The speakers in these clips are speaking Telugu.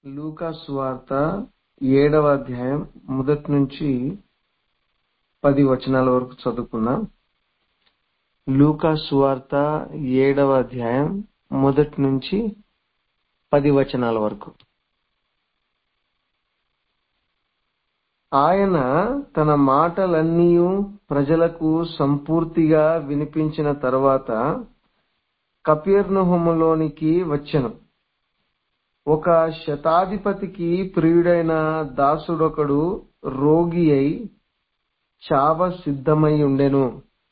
లూకా సువార్త ఏడవ అధ్యాయం మొదటి నుంచి పది వచనాల వరకు చదువుకుందాం లూకా సువార్త ఏడవ అధ్యాయం మొదటి నుంచి పది వచనాల వరకు ఆయన తన మాటలన్నీ ప్రజలకు సంపూర్తిగా వినిపించిన తర్వాత కపెర్నహూములోనికి వచ్చెను ఒక శతాధిపతికి ప్రియుడైన దాసుడొకడు రోగి అయి చావ సిద్ధమై ఉండెను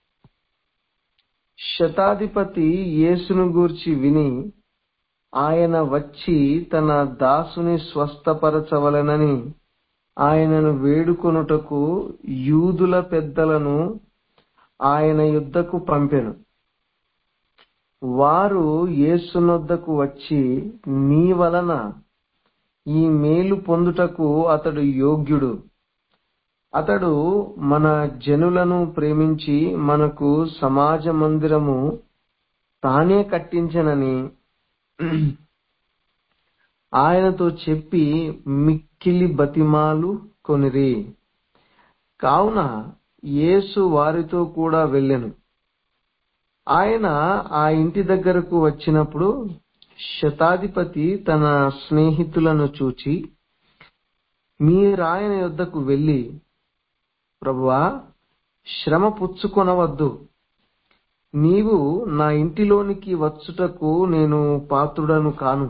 శతాధిపతి యేసును గూర్చి విని ఆయన వచ్చి తన దాసుని స్వస్థపరచవలెనని ఆయనను వేడుకొనుటకు యూదుల పెద్దలను ఆయన యొద్దకు పంపెను వారు యేసునొద్దకు వచ్చి నీ వలన ఈ మేలు పొందుటకు అతడు యోగ్యుడు అతడు మన జనులను ప్రేమించి మనకు సమాజ మందిరము తానే కట్టించనని ఆయనతో చెప్పి మిక్కిలి బతిమాలు కొనిరి కావున యేసు వారితో కూడా వెళ్ళెను ఆయన ఆ ఇంటి దగ్గరకు వచ్చినప్పుడు శతాధిపతి తన స్నేహితులను చూచి మీరాయన యొద్దకు వెళ్ళి ప్రభువా శ్రమ పుచ్చుకొనవద్దు నీవు నా ఇంటిలోనికి వచ్చుటకు నేను పాత్రుడను కాను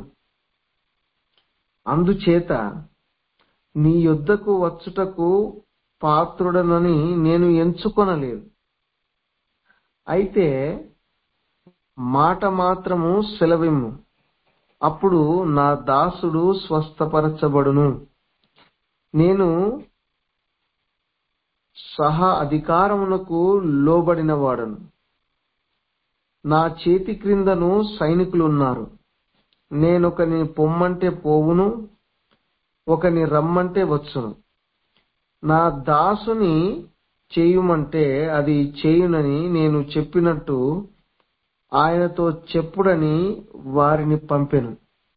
అందుచేత నీ యొద్దకు వచ్చుటకు పాత్రుడనని నేను ఎంచుకొనలేదు అయితే మాట మాత్రము సెలవిమ్ము అప్పుడు నా దాసుడు స్వస్థపరచబడును నేను సహా అధికారమునకు లోబడిన వాడను నా చేతి క్రిందను సైనికులు ఉన్నారు నేనొకని పొమ్మంటే పోవును ఒకని రమ్మంటే వచ్చును నా దాసుని చేయుమంటే అది చేయునని నేను చెప్పినట్టు ఆయనతో చెప్పుడని వారిని పంపెను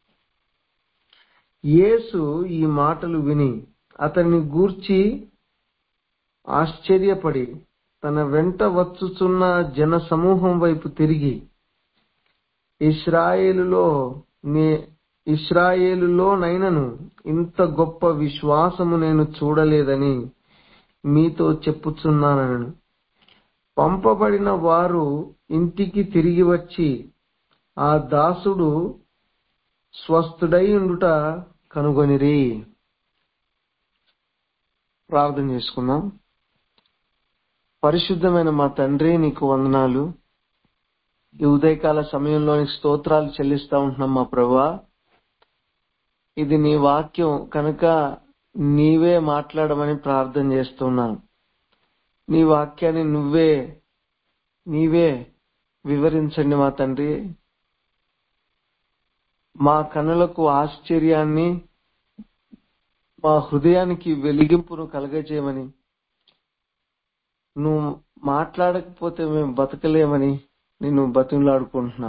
యేసు ఈ మాటలు విని అతన్ని గూర్చి ఆశ్చర్యపడి తన వెంట వచ్చుచున్న జన సమూహం వైపు తిరిగి ఇస్రాయేలులో నే ఇస్రాయేలులోనైనను ఇంత గొప్ప విశ్వాసము నేను చూడలేదని మీతో చెప్పుచున్నానను పంపబడిన వారు ఇంటికి తిరిగి వచ్చి ఆ దాసుడు స్వస్థుడై ఉండుట కనుగొనిరి ప్రార్థన చేసుకుందాం పరిశుద్ధమైన మా తండ్రి నీకు వందనాలు ఈ ఉదయకాల సమయంలోని స్తోత్రాలు చెల్లిస్తా ఉంటున్నాం మా ప్రభా ఇది నీ వాక్యం కనుక నీవే మాట్లాడమని ప్రార్థన చేస్తున్నాను నీ వాక్యాన్ని నువ్వే నీవే వివరించండి మా తండ్రి మా కనులకు ఆశ్చర్యాన్ని మా హృదయానికి వెలిగింపును కలగజేయమని నువ్వు మాట్లాడకపోతే మేము బతకలేమని నిన్ను బతిమలాడుకుంటున్నాం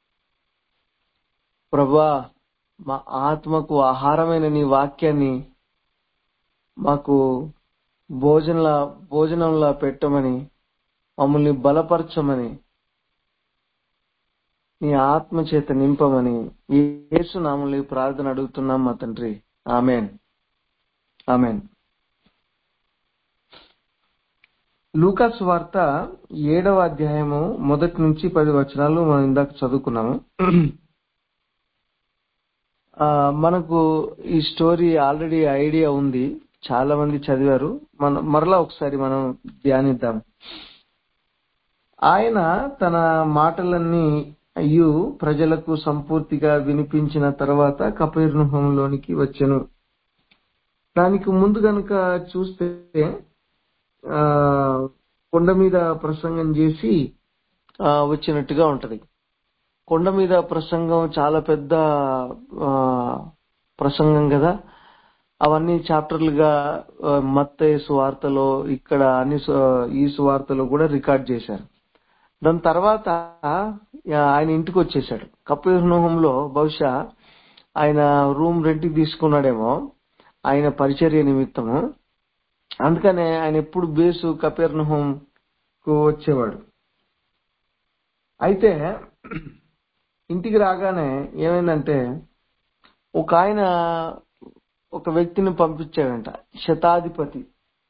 ప్రభా మా ఆత్మకు ఆహారమైన నీ వాక్యాన్ని మాకు భోజనలా భోజనంలా పెట్టమని మమ్మల్ని బలపరచమని నీ ఆత్మ చేత నింపమని యేసు నామల్ని ప్రార్థన అడుగుతున్నాం మా తండ్రి ఆమెన్ ఆమెన్ లూకాస్ వార్త ఏడవ అధ్యాయము మొదటి నుంచి పది వచనాలు మనం ఇందాక చదువుకున్నాము మనకు ఈ స్టోరీ ఆల్రెడీ ఐడియా ఉంది చాలా మంది చదివారు మన మరలా ఒకసారి మనం ధ్యానిద్దాం ఆయన తన మాటలన్నీ అయ్యు ప్రజలకు సంపూర్తిగా వినిపించిన తర్వాత కపేర్నుహంలోనికి వచ్చెను దానికి ముందు గనక చూస్తే ఆ కొండ మీద ప్రసంగం చేసి వచ్చినట్టుగా ఉంటది కొండ మీద ప్రసంగం చాలా పెద్ద ప్రసంగం కదా అవన్నీ చాప్టర్లుగా మత్త సువార్తలో ఇక్కడ అన్ని ఈ సువార్తలో కూడా రికార్డ్ చేశారు దాని తర్వాత ఆయన ఇంటికి వచ్చేసాడు కపిర్నోహంలో బహుశా ఆయన రూమ్ రెంట్కి తీసుకున్నాడేమో ఆయన పరిచర్య నిమిత్తము అందుకనే ఆయన ఎప్పుడు బేసు కపెర్నహోం కు వచ్చేవాడు అయితే ఇంటికి రాగానే ఏమైందంటే ఒక ఆయన ఒక వ్యక్తిని పంపించాడంట శతాధిపతి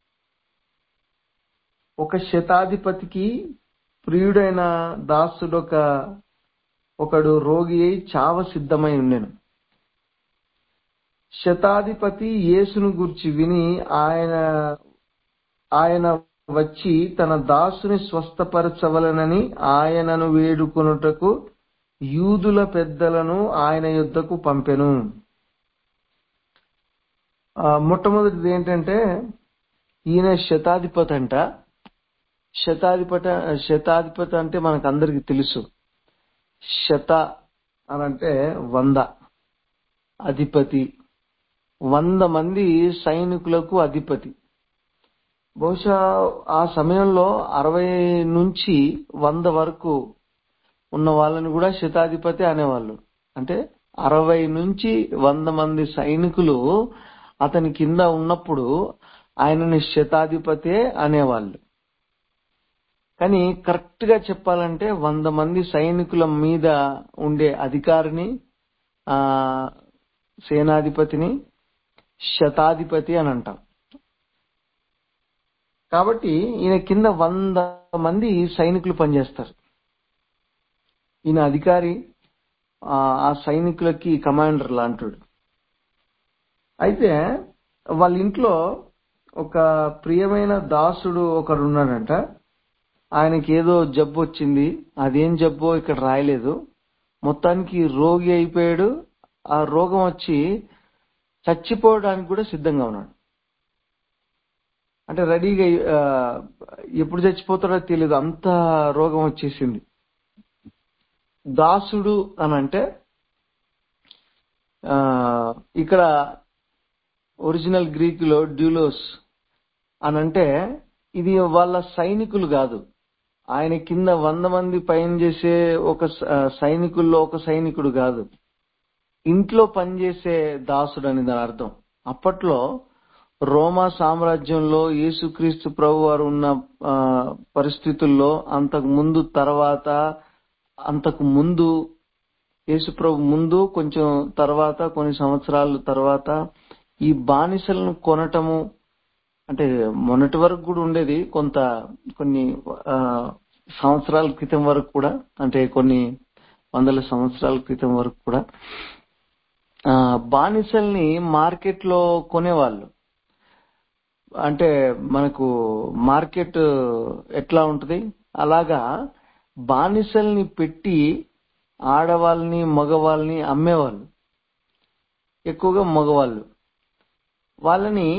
ఒక శతాధిపతికి ప్రియుడైన దాసుడు ఒక ఒకడు రోగి అయి చావ సిద్ధమై ఉండెను శతాధిపతి యేసును గురించి విని ఆయన ఆయన వచ్చి తన దాసుని స్వస్థపరచవలనని ఆయనను వేడుకొనుటకు యూదుల పెద్దలను ఆయన యుద్ధకు పంపెను ఆ, మొట్టమొదటిది ఏంటంటే ఈయన శతాధిపతి అంట శతాధిపతి శతాధిపతి అంటే మనకు అందరికి తెలుసు శత అని అంటే వంద అధిపతి వంద మంది సైనికులకు అధిపతి బహుశా ఆ సమయంలో అరవై నుంచి వంద వరకు ఉన్న వాళ్ళని కూడా శతాధిపతి అనేవాళ్ళు అంటే అరవై నుంచి వంద మంది సైనికులు అతని కింద ఉన్నప్పుడు ఆయనని శతాధిపతే అనేవాళ్ళు కానీ కరెక్ట్ గా చెప్పాలంటే వంద మంది సైనికుల మీద ఉండే అధికారిని ఆ సేనాధిపతిని శతాధిపతి అని అంటాం కాబట్టి ఈయన కింద వంద మంది సైనికులు పనిచేస్తారు ఈయన అధికారి ఆ ఆ సైనికులకి కమాండర్ లాంటివాడు అయితే వాళ్ళ ఇంట్లో ఒక ప్రియమైన దాసుడు ఒకడు ఉన్నాడంట ఆయనకి ఏదో జబ్బు వచ్చింది అదేం జబ్బో ఇక్కడ రాయలేదు మొత్తానికి రోగి అయిపోయాడు ఆ రోగం వచ్చి చచ్చిపోవడానికి కూడా సిద్ధంగా ఉన్నాడు అంటే రెడీగా ఆ, ఎప్పుడు చచ్చిపోతాడో తెలియదు అంత రోగం వచ్చేసింది దాసుడు అని అంటే ఆ, ఇక్కడ ఒరిజినల్ గ్రీక్ లో డ్యూలోస్ అని అంటే ఇది వాళ్ళ సైనికులు కాదు ఆయన కింద వంద మంది పైన చేసే ఒక స- ఆ, సైనికుల్లో ఒక సైనికుడు కాదు ఇంట్లో పనిచేసే దాసుడు అని దాని అర్థం అప్పట్లో రోమా సామ్రాజ్యంలో యేసుక్రీస్తు ప్రభు వారు ఉన్న ఆ, పరిస్థితుల్లో అంతకు ముందు తర్వాత అంతకు ముందు యేసు ప్రభు ముందు కొంచెం తర్వాత కొన్ని సంవత్సరాల తర్వాత ఈ బానిసలను కొనటము అంటే మొన్నటి వరకు కూడా ఉండేది కొంత కొన్ని ఆ, సంవత్సరాల క్రితం వరకు కూడా అంటే కొన్ని వందల సంవత్సరాల క్రితం వరకు కూడా ఆ, బానిసల్ని మార్కెట్ లో కొనేవాళ్ళు అంటే మనకు మార్కెట్ ఎట్లా ఉంటది అలాగా బానిసల్ని పెట్టి ఆడవాళ్ళని మగవాళ్ళని అమ్మేవాళ్ళు ఎక్కువగా మగవాళ్ళు వాళ్ళని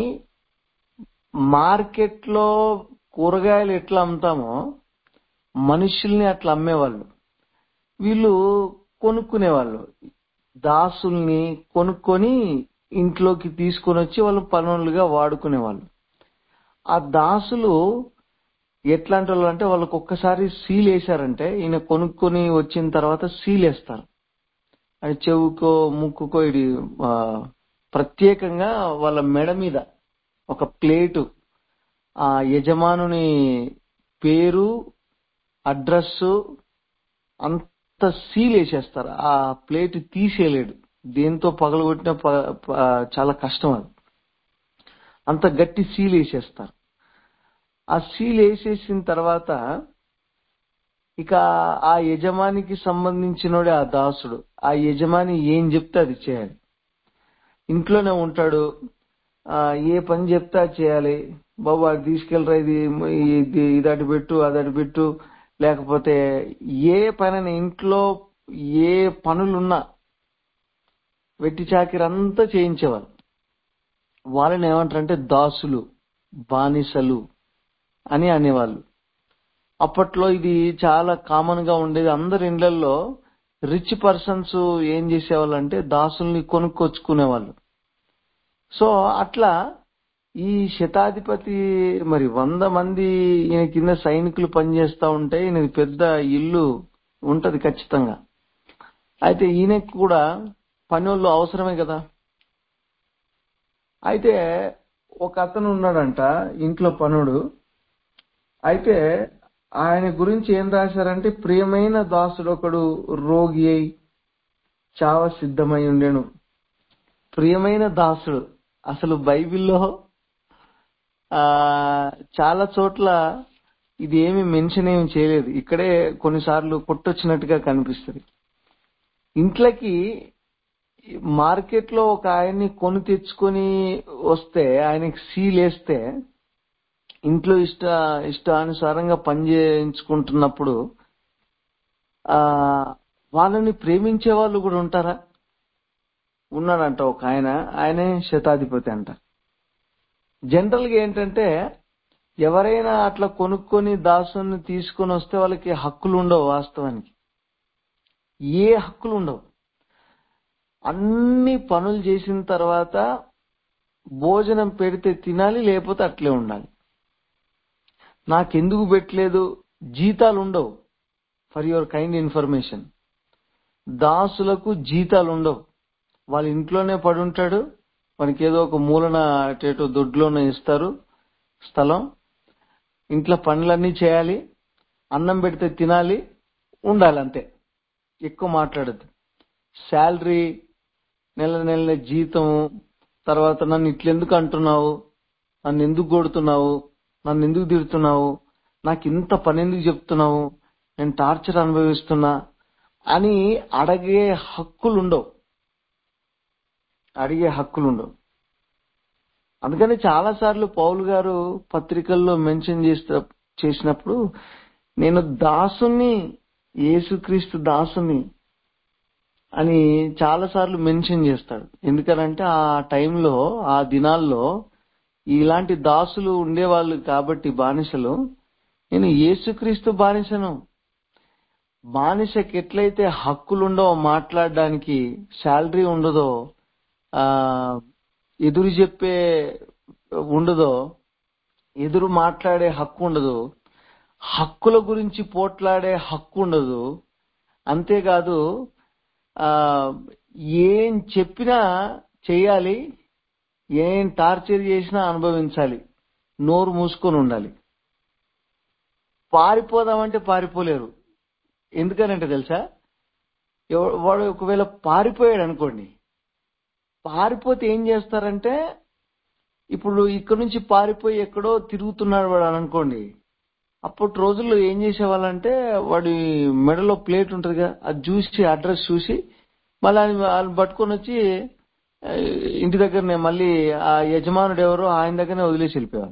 మార్కెట్ లో కూరగాయలు ఎట్లా అమ్ముతామో మనుషుల్ని అట్లా అమ్మేవాళ్ళు వీళ్ళు కొనుక్కునేవాళ్ళు దాసుల్ని కొనుక్కొని ఇంట్లోకి తీసుకొని వచ్చి వాళ్ళు పనులుగా వాడుకునేవాళ్ళు ఆ దాసులు ఎట్లాంటి వాళ్ళు అంటే వాళ్ళకి ఒక్కసారి సీల్ వేశారంటే ఈయన కొనుక్కొని వచ్చిన తర్వాత సీల్ వేస్తారు అది చెవుకో ముక్కుకో ఇది ఆ, ప్రత్యేకంగా వాళ్ళ మెడ మీద ఒక ప్లేటు ఆ యజమానుని పేరు అడ్రస్ అంత సీల్ వేసేస్తారు ఆ ప్లేట్ తీసేయలేడు దేంతో పగలగొట్టినా ప- ప- చాలా కష్టం అది అంత గట్టి సీల్ వేసేస్తారు ఆ సీల్ వేసేసిన తర్వాత ఇక ఆ యజమానికి సంబంధించినోడే ఆ దాసుడు ఆ యజమాని ఏం చెప్తే అది చేయాలి ఇంట్లోనే ఉంటాడు ఆ ఏ పని చెప్తే అది చేయాలి బాబు అది తీసుకెళ్ళరా ఇది ఇది ఇది అటు పెట్టు అది అటు పెట్టు లేకపోతే ఏ పనైనా ఇంట్లో ఏ పనులున్నా వెట్టి చాకిరి అంతా చేయించేవారు వాళ్ళని ఏమంటారంటే దాసులు బానిసలు అని అనేవాళ్ళు అప్పట్లో ఇది చాలా కామన్ గా ఉండేది అందరి ఇండ్లలో రిచ్ పర్సన్స్ ఏం చేసేవాళ్ళు అంటే దాసుల్ని కొనుక్కొచ్చుకునేవాళ్ళు సో అట్లా ఈ శతాధిపతి మరి వంద మంది ఈయన కింద సైనికులు పనిచేస్తా ఉంటే ఈయనది పెద్ద ఇల్లు ఉంటది ఖచ్చితంగా అయితే ఈయనకి కూడా పనోళ్ళు అవసరమే కదా అయితే ఒక అతను ఉన్నాడంట ఇంట్లో పనుడు అయితే ఆయన గురించి ఏం రాశారంటే ప్రియమైన దాసుడు ఒకడు రోగి అయి చావ సిద్ధమై ఉండెను ప్రియమైన దాసుడు అసలు బైబిల్లో ఆ చాలా చోట్ల ఇది ఏమి మెన్షన్ ఏమి చేయలేదు ఇక్కడే కొన్నిసార్లు కొట్టొచ్చినట్టుగా కనిపిస్తుంది ఇంట్లోకి మార్కెట్ లో ఒక ఆయన్ని కొని తెచ్చుకొని వస్తే ఆయనకి సీల్ వేస్తే ఇంట్లో ఇష్ట ఇష్టానుసారంగా పని చేయించుకుంటున్నప్పుడు ఆ వాళ్ళని ప్రేమించే వాళ్ళు కూడా ఉంటారా ఉన్నాడంట ఒక ఆయన ఆయనే శతాధిపతి అంట జనరల్ గా ఏంటంటే ఎవరైనా అట్లా కొనుక్కొని దాసుని తీసుకొని వస్తే వాళ్ళకి హక్కులు ఉండవు వాస్తవానికి ఏ హక్కులు ఉండవు అన్ని పనులు చేసిన తర్వాత భోజనం పెడితే తినాలి లేకపోతే అట్లే ఉండాలి నాకెందుకు పెట్టలేదు జీతాలు ఉండవు ఫర్ యువర్ కైండ్ ఇన్ఫర్మేషన్ దాసులకు జీతాలు ఉండవు వాళ్ళ ఇంట్లోనే పడి ఉంటాడు మనకి ఏదో ఒక మూలన అటేటో దొడ్లోనే ఇస్తారు స్థలం ఇంట్లో పనులన్నీ చేయాలి అన్నం పెడితే తినాలి ఉండాలి అంతే ఎక్కువ మాట్లాడద్దు శాలరీ నెల నెల జీతం తర్వాత నన్ను ఇట్లెందుకు అంటున్నావు నన్ను ఎందుకు కొడుతున్నావు నన్ను ఎందుకు తిడుతున్నావు నాకు ఇంత పని ఎందుకు చెప్తున్నావు నేను టార్చర్ అనుభవిస్తున్నా అని అడిగే హక్కులు ఉండవు అడిగే హక్కులు ఉండవు అందుకని చాలా సార్లు పౌలు గారు పత్రికల్లో మెన్షన్ చేస్త చేసినప్పుడు నేను దాసుని యేసుక్రీస్తు దాసుని అని చాలా సార్లు మెన్షన్ చేస్తాడు ఎందుకనంటే ఆ టైంలో ఆ దినాల్లో ఇలాంటి దాసులు ఉండేవాళ్ళు కాబట్టి బానిసలు నేను యేసుక్రీస్తు బానిసను బానిసకి ఎట్లయితే హక్కులు ఉండవో మాట్లాడడానికి శాలరీ ఉండదో ఆ ఎదురు చెప్పే ఉండదో ఎదురు మాట్లాడే హక్కు ఉండదు హక్కుల గురించి పోట్లాడే హక్కు ఉండదు అంతేకాదు ఆ ఏం చెప్పినా చేయాలి ఏం టార్చర్ చేసినా అనుభవించాలి నోరు మూసుకొని ఉండాలి పారిపోదామంటే పారిపోలేరు ఎందుకనంటే తెలుసా ఎవ- వాడు ఒకవేళ పారిపోయాడు అనుకోండి పారిపోతే ఏం చేస్తారంటే ఇప్పుడు ఇక్కడ నుంచి పారిపోయి ఎక్కడో తిరుగుతున్నాడు వాడు అని అనుకోండి అప్పటి రోజుల్లో ఏం చేసేవాళ్ళంటే వాడి మెడలో ప్లేట్ ఉంటుందిగా అది చూసి అడ్రస్ చూసి మళ్ళీ ఆయన వాళ్ళని పట్టుకొని వచ్చి ఆ, ఇంటి దగ్గరనే మళ్ళీ ఆ యజమానుడు ఎవరో ఆయన దగ్గరనే వదిలేసి వెళ్ళిపోయారు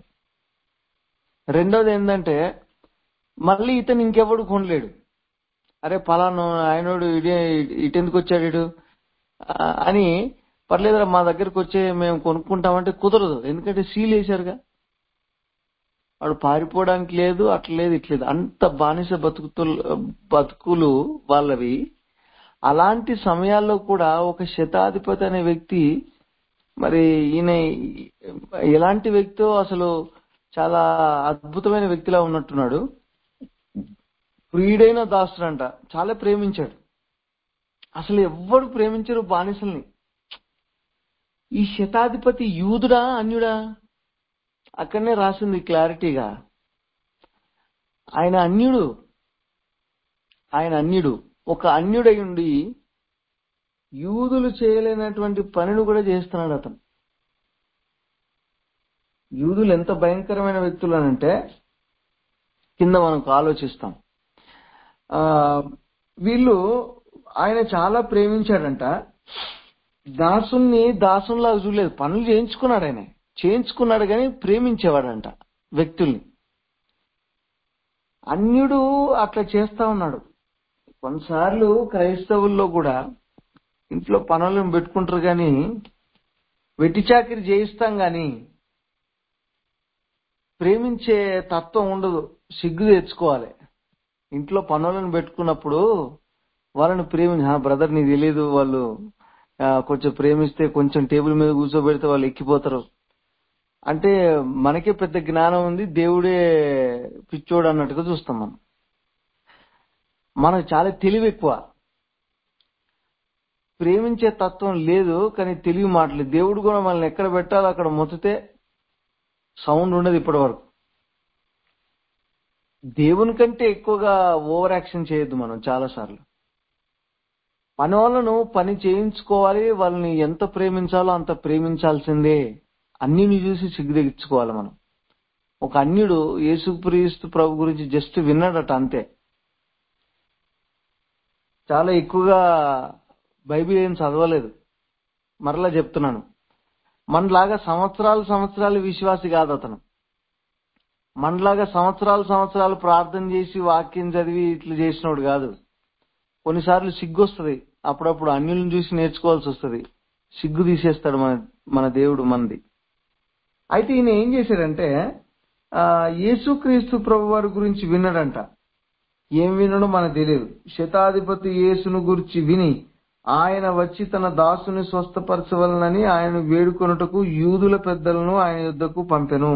రెండోది ఏంటంటే మళ్ళీ ఇతను ఇంకెవడు కొనలేడు అరే పలాను ఆయనోడు ఇడే ఇటెందుకు వచ్చాడు ఈడు? ఆ, అని పర్లేదురా మా దగ్గరకు వచ్చే మేము కొనుక్కుంటామంటే కుదరదు ఎందుకంటే సీల్ వేశారుగా వాడు పారిపోవడానికి లేదు అట్లా లేదు ఇట్లేదు అంత బానిస బతుకుతు బతుకులు వాళ్ళవి అలాంటి సమయాల్లో కూడా ఒక శతాధిపతి అనే వ్యక్తి మరి ఈయన ఎలాంటి వ్యక్తో అసలు చాలా అద్భుతమైన వ్యక్తిలా ఉన్నట్టున్నాడు ప్రియుడైన దాసుడంట చాలా ప్రేమించాడు అసలు ఎవ్వడు ప్రేమించరు బానిసల్ని ఈ శతాధిపతి యూదుడా అన్యుడా అక్కడనే రాసింది క్లారిటీగా ఆయన అన్యుడు ఆయన అన్యుడు ఒక అన్యుడై ఉండి యూదులు చేయలేనటువంటి పనిని కూడా చేస్తున్నాడు అతను యూదులు ఎంత భయంకరమైన వ్యక్తులు అనంటే కింద మనకు ఆలోచిస్తాం ఆ వీళ్ళు ఆయన చాలా ప్రేమించాడంట దాసుల్ని దాసుల్లాగా చూడలేదు పనులు చేయించుకున్నాడు ఆయన చేయించుకున్నాడు కానీ ప్రేమించేవాడంట వ్యక్తుల్ని అన్యుడు అట్లా చేస్తా ఉన్నాడు కొన్నిసార్లు క్రైస్తవుల్లో కూడా ఇంట్లో పనులను పెట్టుకుంటారు కానీ వెట్టి చాకిరి చేయిస్తాం గాని ప్రేమించే తత్వం ఉండదు సిగ్గు తెచ్చుకోవాలి ఇంట్లో పనులను పెట్టుకున్నప్పుడు వాళ్ళని ప్రేమి బ్రదర్ నీకు తెలియదు వాళ్ళు ఆ, కొంచెం ప్రేమిస్తే కొంచెం టేబుల్ మీద కూర్చోబెడితే వాళ్ళు ఎక్కిపోతారు అంటే మనకే పెద్ద జ్ఞానం ఉంది దేవుడే పిచ్చోడు అన్నట్టుగా చూస్తాం మనం మనకు చాలా తెలివి ఎక్కువ ప్రేమించే తత్వం లేదు కానీ తెలివి మాటలు దేవుడు కూడా మనల్ని ఎక్కడ పెట్టాలో అక్కడ మొత్తితే సౌండ్ ఉండదు ఇప్పటి వరకు దేవుని కంటే ఎక్కువగా ఓవర్ యాక్షన్ చేయొద్దు మనం చాలా సార్లు పని వాళ్ళను పని చేయించుకోవాలి వాళ్ళని ఎంత ప్రేమించాలో అంత ప్రేమించాల్సిందే అన్నిని చూసి సిగ్గు తెచ్చుకోవాలి మనం ఒక అన్యుడు యేసుక్రీస్తు ప్రభు గురించి జస్ట్ విన్నాడట అంతే చాలా ఎక్కువగా బైబిల్ ఏం చదవలేదు మరలా చెప్తున్నాను మనలాగా సంవత్సరాలు సంవత్సరాలు విశ్వాసి కాదు అతను మనలాగా సంవత్సరాలు సంవత్సరాలు ప్రార్థన చేసి వాక్యం చదివి ఇట్లా చేసినోడు కాదు కొన్నిసార్లు సిగ్గు వస్తుంది అప్పుడప్పుడు అన్యులను చూసి నేర్చుకోవాల్సి వస్తుంది సిగ్గు తీసేస్తాడు మన మన దేవుడు మనది అయితే ఈయన ఏం చేశాడంటే ఆ, యేసుక్రీస్తు ప్రభు వారి గురించి విన్నాడంట ఏం వినడో మనకు తెలియదు శతాధిపతి యేసును గురించి విని ఆయన వచ్చి తన దాసుని స్వస్థపరచవలనని ఆయన వేడుకొనుటకు యూదుల పెద్దలను ఆయన యుద్ధకు పంపెను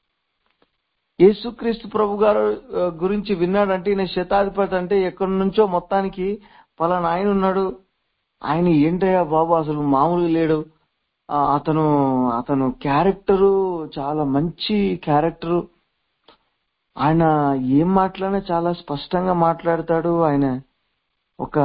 యేసుక్రీస్తు ప్రభు గారు ఆ, గురించి విన్నాడంటే ఈయన శతాధిపతి అంటే ఎక్కడి నుంచో మొత్తానికి పలానా ఆయన ఉన్నాడు ఆయన ఏంటయ్యా బాబు అసలు మామూలుగా లేడు ఆ, అతను అతను క్యారెక్టరు చాలా మంచి క్యారెక్టరు ఆయన ఏం మాట్లాడినా చాలా స్పష్టంగా మాట్లాడతాడు ఆయన ఒక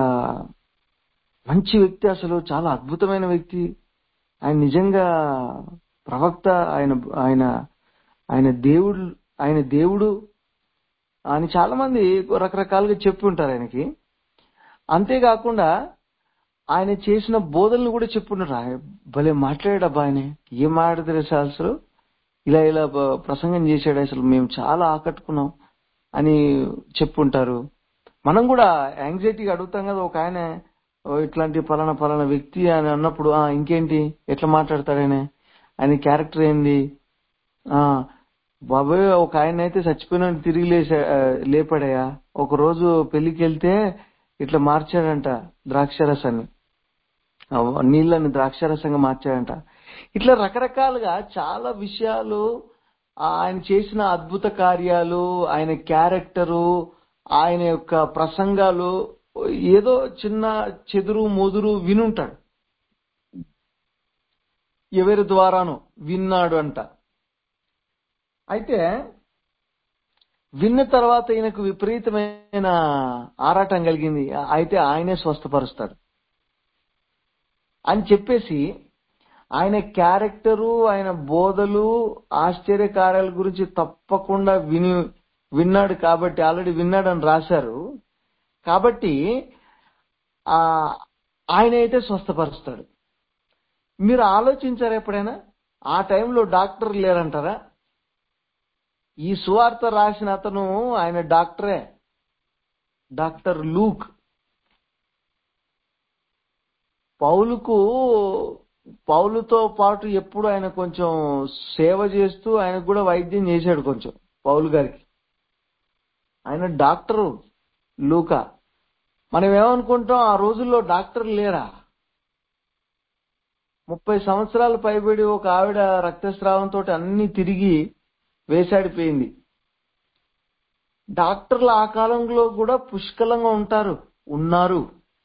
మంచి వ్యక్తి అసలు చాలా అద్భుతమైన వ్యక్తి ఆయన నిజంగా ప్రవక్త ఆయన ఆయన ఆయన దేవుడు ఆయన దేవుడు అని చాలా మంది రకరకాలుగా చెప్పి ఉంటారు ఆయనకి అంతేకాకుండా ఆయన చేసిన బోధనలు కూడా చెప్పుంటారు ఆయన భలే మాట్లాడాడు ఆయన ఏం మాట్లాడతారు అసలు ఇలా ఇలా బ- ప్రసంగం చేశాడు అసలు మేము చాలా ఆకట్టుకున్నాం అని చెప్పుంటారు మనం కూడా యాంగ్జైటీగా అడుగుతాం కదా ఒక ఆయన "ఓ, ఇట్లాంటి పలానా పలానా వ్యక్తి అని అన్నప్పుడు ఆ ఇంకేంటి ఎట్లా మాట్లాడతాడు ఆయన ఆయన క్యారెక్టర్ ఏంది ఆ బాబాయ్ ఒక ఆయన అయితే చచ్చిపోయిన తిరిగి లేచా ఆ, లేపాడయ్యా ఒక రోజు పెళ్లికి వెళ్తే ఇట్లా మార్చాడంట ద్రాక్షరసాన్ని ఆ, నీళ్ళని ద్రాక్షరసంగా మార్చాడంట ఇట్లా రకరకాలుగా చాలా విషయాలు ఆ, ఆయన చేసిన అద్భుత కార్యాలు ఆయన క్యారెక్టరు ఆయన యొక్క ప్రసంగాలు ఏదో చిన్న చెదురు మొదురు వినుంటాడు ఎవరి ద్వారానో విన్నాడు అంట అయితే విన్న తర్వాత ఈయనకు విపరీతమైన ఆరాటం కలిగింది అయితే ఆయనే స్వస్థపరుస్తాడు అని చెప్పేసి ఆయన క్యారెక్టరు ఆయన బోధలు ఆశ్చర్య కార్యాల గురించి తప్పకుండా విని విన్నాడు కాబట్టి ఆల్రెడీ విన్నాడని రాశారు కాబట్టి ఆ ఆయన అయితే స్వస్థపరుస్తాడు మీరు ఆలోచించారు ఎప్పుడైనా ఆ టైంలో డాక్టర్ లేరంటారా ఈ సువార్త రాసిన అతను ఆయన డాక్టరే డాక్టర్ లూక్ పౌలుకు పౌలుతో పాటు ఎప్పుడు ఆయన కొంచెం సేవ చేస్తూ ఆయనకు కూడా వైద్యం చేశాడు కొంచెం పౌలు గారికి ఆయన డాక్టరు లూకా మనం ఏమనుకుంటాం ఆ రోజుల్లో డాక్టర్ లేరా ముప్పై సంవత్సరాలు పైబడి ఒక ఆవిడ రక్తస్రావంతో అన్ని తిరిగి వేసాడిపోయింది డాక్టర్లు ఆ కాలంలో కూడా పుష్కలంగా ఉంటారు ఉన్నారు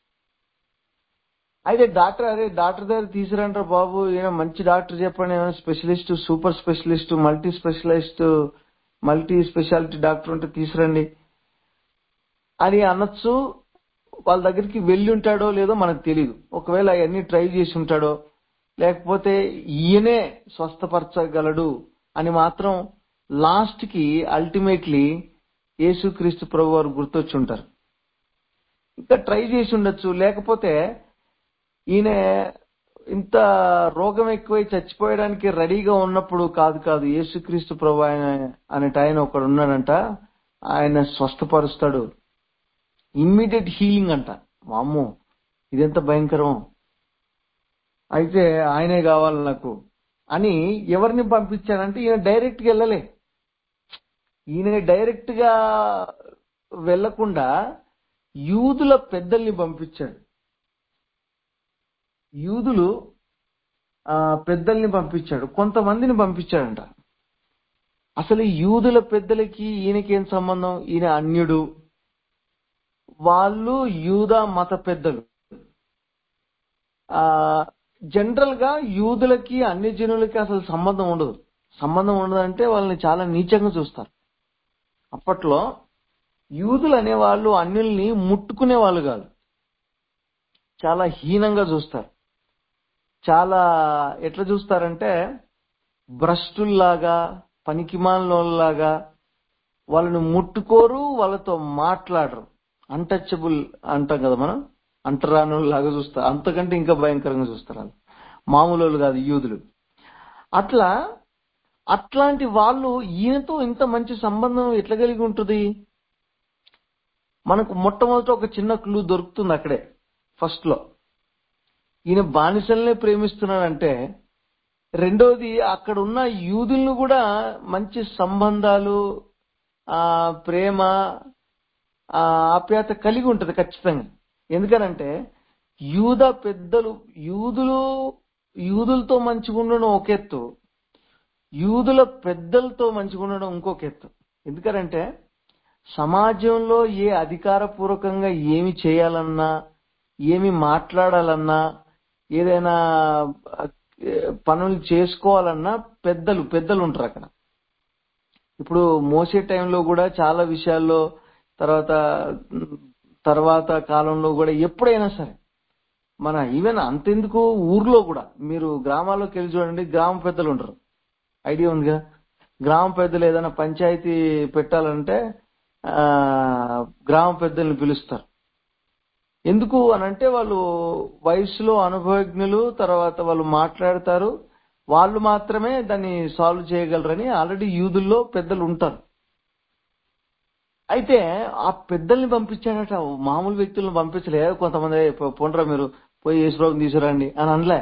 అయితే డాక్టర్ అరే డాక్టర్ దగ్గర తీసుకురంటారు బాబు ఈయన మంచి డాక్టర్ చెప్పండి ఏమైనా specialist super specialist multi specialist multi speciality doctor ఉంటే తీసురండి అని అనొచ్చు వాళ్ళ దగ్గరికి వెళ్ళి ఉంటాడో లేదో మనకు తెలియదు ఒకవేళ అవన్నీ ట్రై చేసి ఉంటాడో లేకపోతే ఈయనే స్వస్థపరచగలడు అని మాత్రం లాస్ట్ కి అల్టిమేట్లీ యేసుక్రీస్తు ప్రభు వారు గుర్తొచ్చి ఉంటారు ఇంకా ట్రై చేసి ఉండొచ్చు లేకపోతే ఈయన ఇంత రోగం ఎక్కువై చచ్చిపోయడానికి రెడీగా ఉన్నప్పుడు కాదు కాదు యేసుక్రీస్తు ప్రభు ఆయన అనేట ఆయన ఒకడు ఉన్నాడంట ఆయన స్వస్థపరుస్తాడు ఇమ్మీడియట్ హీలింగ్ అంట వామ్మో ఇదెంత భయంకరం అయితే ఆయనే కావాలి నాకు అని ఎవరిని పంపించాడంటే ఈయన డైరెక్ట్ గా వెళ్ళలే ఈయన డైరెక్ట్ గా వెళ్లకుండా యూదుల పెద్దల్ని పంపించాడు యూదులు ఆ పెద్దల్ని పంపించాడు కొంతమందిని పంపించాడంట అసలు ఈ యూదుల పెద్దలకి ఈయనకేం సంబంధం ఈయన అన్యుడు వాళ్ళు యూదా మత పెద్దలు ఆ జనరల్ గా యూదులకి అన్ని జనులకి అసలు సంబంధం ఉండదు సంబంధం ఉండదంటే వాళ్ళని చాలా నీచంగా చూస్తారు అప్పట్లో యూదులు అనేవాళ్ళు అన్యుల్ని ముట్టుకునే వాళ్ళు కాదు చాలా హీనంగా చూస్తారు చాలా ఎట్లా చూస్తారంటే భ్రష్టుల్లాగా పనికిమాలినోళ్ళలాగా వాళ్ళని ముట్టుకోరు వాళ్ళతో మాట్లాడరు అన్టచబుల్ అంటాం కదా మనం అంటరానులాగా చూస్తారు అంతకంటే ఇంకా భయంకరంగా చూస్తారు వాళ్ళు మామూలు వాళ్ళు కాదు యూదులు అట్లా అట్లాంటి వాళ్ళు ఈయనతో ఇంత మంచి సంబంధం ఎట్లా కలిగి ఉంటుంది మనకు మొట్టమొదట ఒక చిన్న క్లూ దొరుకుతుంది అక్కడే ఫస్ట్ లో ఈయన బానిసల్నే ప్రేమిస్తున్నాడంటే రెండోది అక్కడ ఉన్న యూదులను కూడా మంచి సంబంధాలు ఆ ప్రేమ ఆ ఆప్యాయత కలిగి ఉంటది ఖచ్చితంగా ఎందుకనంటే యూద పెద్దలు యూదులు యూదులతో మంచిగా ఉండడం ఒక ఎత్తు యూదుల పెద్దలతో మంచిగా ఉండడం ఇంకొక ఎత్తు ఎందుకనంటే సమాజంలో ఏ అధికారపూర్వకంగా ఏమి చేయాలన్నా ఏమి మాట్లాడాలన్నా ఏదైనా ఆ, పనులు చేసుకోవాలన్నా పెద్దలు పెద్దలు ఉంటారు అక్కడ ఇప్పుడు మోసే టైంలో కూడా చాలా విషయాల్లో తర్వాత ఉమ్, తర్వాత కాలంలో కూడా ఎప్పుడైనా సరే మన ఈవెన్ అంతెందుకు ఊర్లో కూడా మీరు గ్రామాల్లోకి వెళ్ళి చూడండి గ్రామ పెద్దలు ఉంటారు ఐడియా ఉందిగా గ్రామ పెద్దలు ఏదైనా పంచాయతీ పెట్టాలంటే ఆ గ్రామ పెద్దల్ని పిలుస్తారు ఎందుకు అనంటే వాళ్ళు వయసులో అనుభవజ్ఞులు తర్వాత వాళ్ళు మాట్లాడతారు వాళ్ళు మాత్రమే దాన్ని సాల్వ్ చేయగలరని ఆల్రెడీ యూదుల్లో పెద్దలు ఉంటారు అయితే ఆ పెద్దల్ని పంపించాడట మామూలు వ్యక్తులను పంపించలే కొంతమంది "ఏ, పో- పోండ్రా మీరు పోయి యేసుప్రభుని తీసుకురండి అని అనలే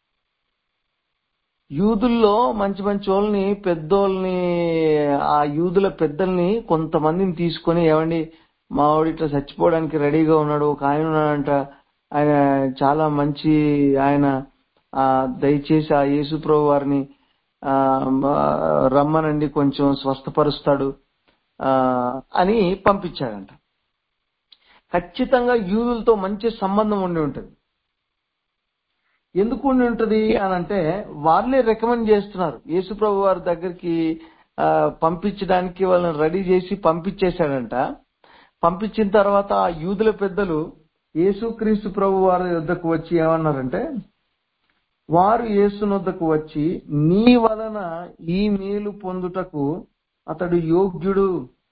యూదుల్లో మంచి మంచి వాళ్ళని పెద్దోళ్ళని ఆ యూదుల పెద్దల్ని కొంతమందిని తీసుకొని ఏమండి మా వాడు ఇట్లా చచ్చిపోవడానికి రెడీగా ఉన్నాడు ఒక ఆయన ఉన్నాడంట ఆయన చాలా మంచి ఆయన ఆ దయచేసి ఆ యేసు ప్రభు వారిని ఆ మ- రమ్మనండి కొంచెం స్వస్థపరుస్తాడు ఆ అని పంపించాడంట ఖచ్చితంగా యూదులతో మంచి సంబంధం ఉండి ఉంటుంది ఎందుకు ఉండి ఉంటది అని అంటే వాళ్ళే రికమెండ్ చేస్తున్నారు యేసుప్రభు వారి దగ్గరికి ఆ, పంపించడానికి వాళ్ళని రెడీ చేసి పంపించేశాడంట పంపించిన తర్వాత ఆ యూదుల పెద్దలు యేసుక్రీస్తు ప్రభు వారి వద్దకు వచ్చి ఏమన్నారంటే వారు యేసునొద్దకు వచ్చి నీ వలన ఈ మేలు పొందుటకు అతడు యోగ్యుడు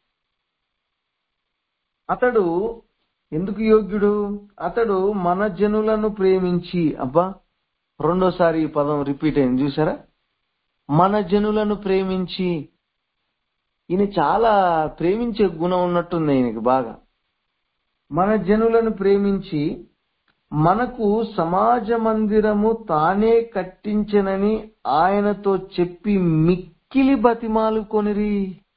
అతడు ఎందుకు యోగ్యుడు అతడు మన జనులను ప్రేమించి అబ్బా రెండోసారి ఈ పదం రిపీట్ అయింది చూసారా మన జనులను ప్రేమించి ఈయన చాలా ప్రేమించే గుణం ఉన్నట్టుంది ఈయనకి బాగా మన జనులను ప్రేమించి మనకు సమాజ మందిరము తానే కట్టించనని ఆయనతో చెప్పి మిక్కిలి బతిమాలు కొనిరి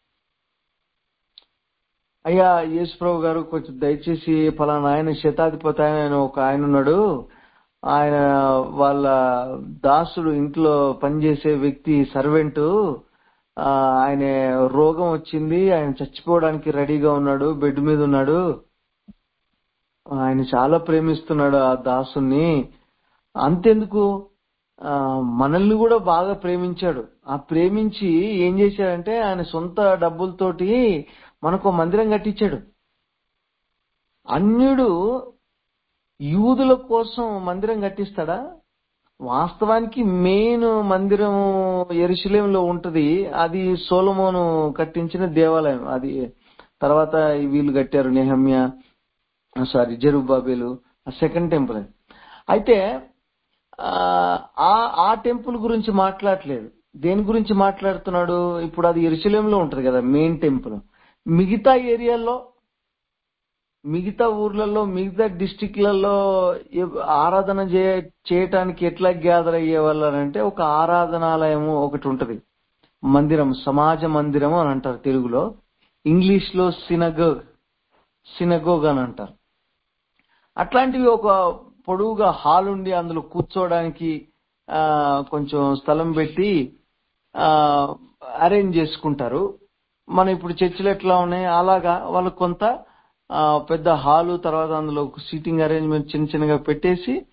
అయ్యా యేసుప్రభు గారు కొంచెం దయచేసి ఫలానా ఆయన శతాధిపతి ఆయన ఒక ఆయన ఉన్నాడు ఆయన వాళ్ళ దాసుడు ఇంట్లో పనిచేసే వ్యక్తి సర్వెంట్ ఆయన రోగం వచ్చింది ఆయన చచ్చిపోవడానికి రెడీగా ఉన్నాడు బెడ్ మీద ఉన్నాడు ఆయన చాలా ప్రేమిస్తున్నాడు ఆ దాసుని అంతెందుకు ఆ, మనల్ని కూడా బాగా ప్రేమించాడు ఆ ప్రేమించి ఏం చేశాడంటే ఆయన సొంత డబ్బులతోటి మనకు మందిరం కట్టించాడు అన్యుడు యూదుల కోసం మందిరం కట్టిస్తాడా వాస్తవానికి మెయిన్ మందిరం ఎరుశలేంలో ఉంటది అది సోలమోను కట్టించిన దేవాలయం అది తర్వాత వీళ్ళు కట్టారు నెహమ్య సారీ జెరుబాబేలు సెకండ్ టెంపుల్ అయితే ఆ ఆ- ఆ టెంపుల్ గురించి మాట్లాడట్లేదు దేని గురించి మాట్లాడుతున్నాడు ఇప్పుడు అది ఎరుశలేంలో ఉంటది కదా మెయిన్ టెంపుల్ మిగతా ఏరియాల్లో మిగతా ఊర్లలో మిగతా డిస్టిక్లలో ఆరాధన చే- చేయటానికి ఎట్లా గ్యాదర్ అయ్యే వాళ్ళు అంటే ఒక ఆరాధనాలయము ఒకటి ఉంటది మందిరం సమాజ మందిరము అని అంటారు తెలుగులో ఇంగ్లీష్ లో సినగోగ్ సినగోగ్ అని అంటారు అట్లాంటివి ఒక పొడవుగా హాల్ ఉండి అందులో కూర్చోవడానికి ఆ కొంచెం స్థలం పెట్టి ఆ అరేంజ్ చేసుకుంటారు మన ఇప్పుడు చర్చిలు ఎట్లా ఉన్నాయి అలాగా వాళ్ళు కొంత ఆ, పెద్ద హాలు తర్వాత అందులో సీటింగ్ అరేంజ్మెంట్ చిన్న చిన్నగా పెట్టేసి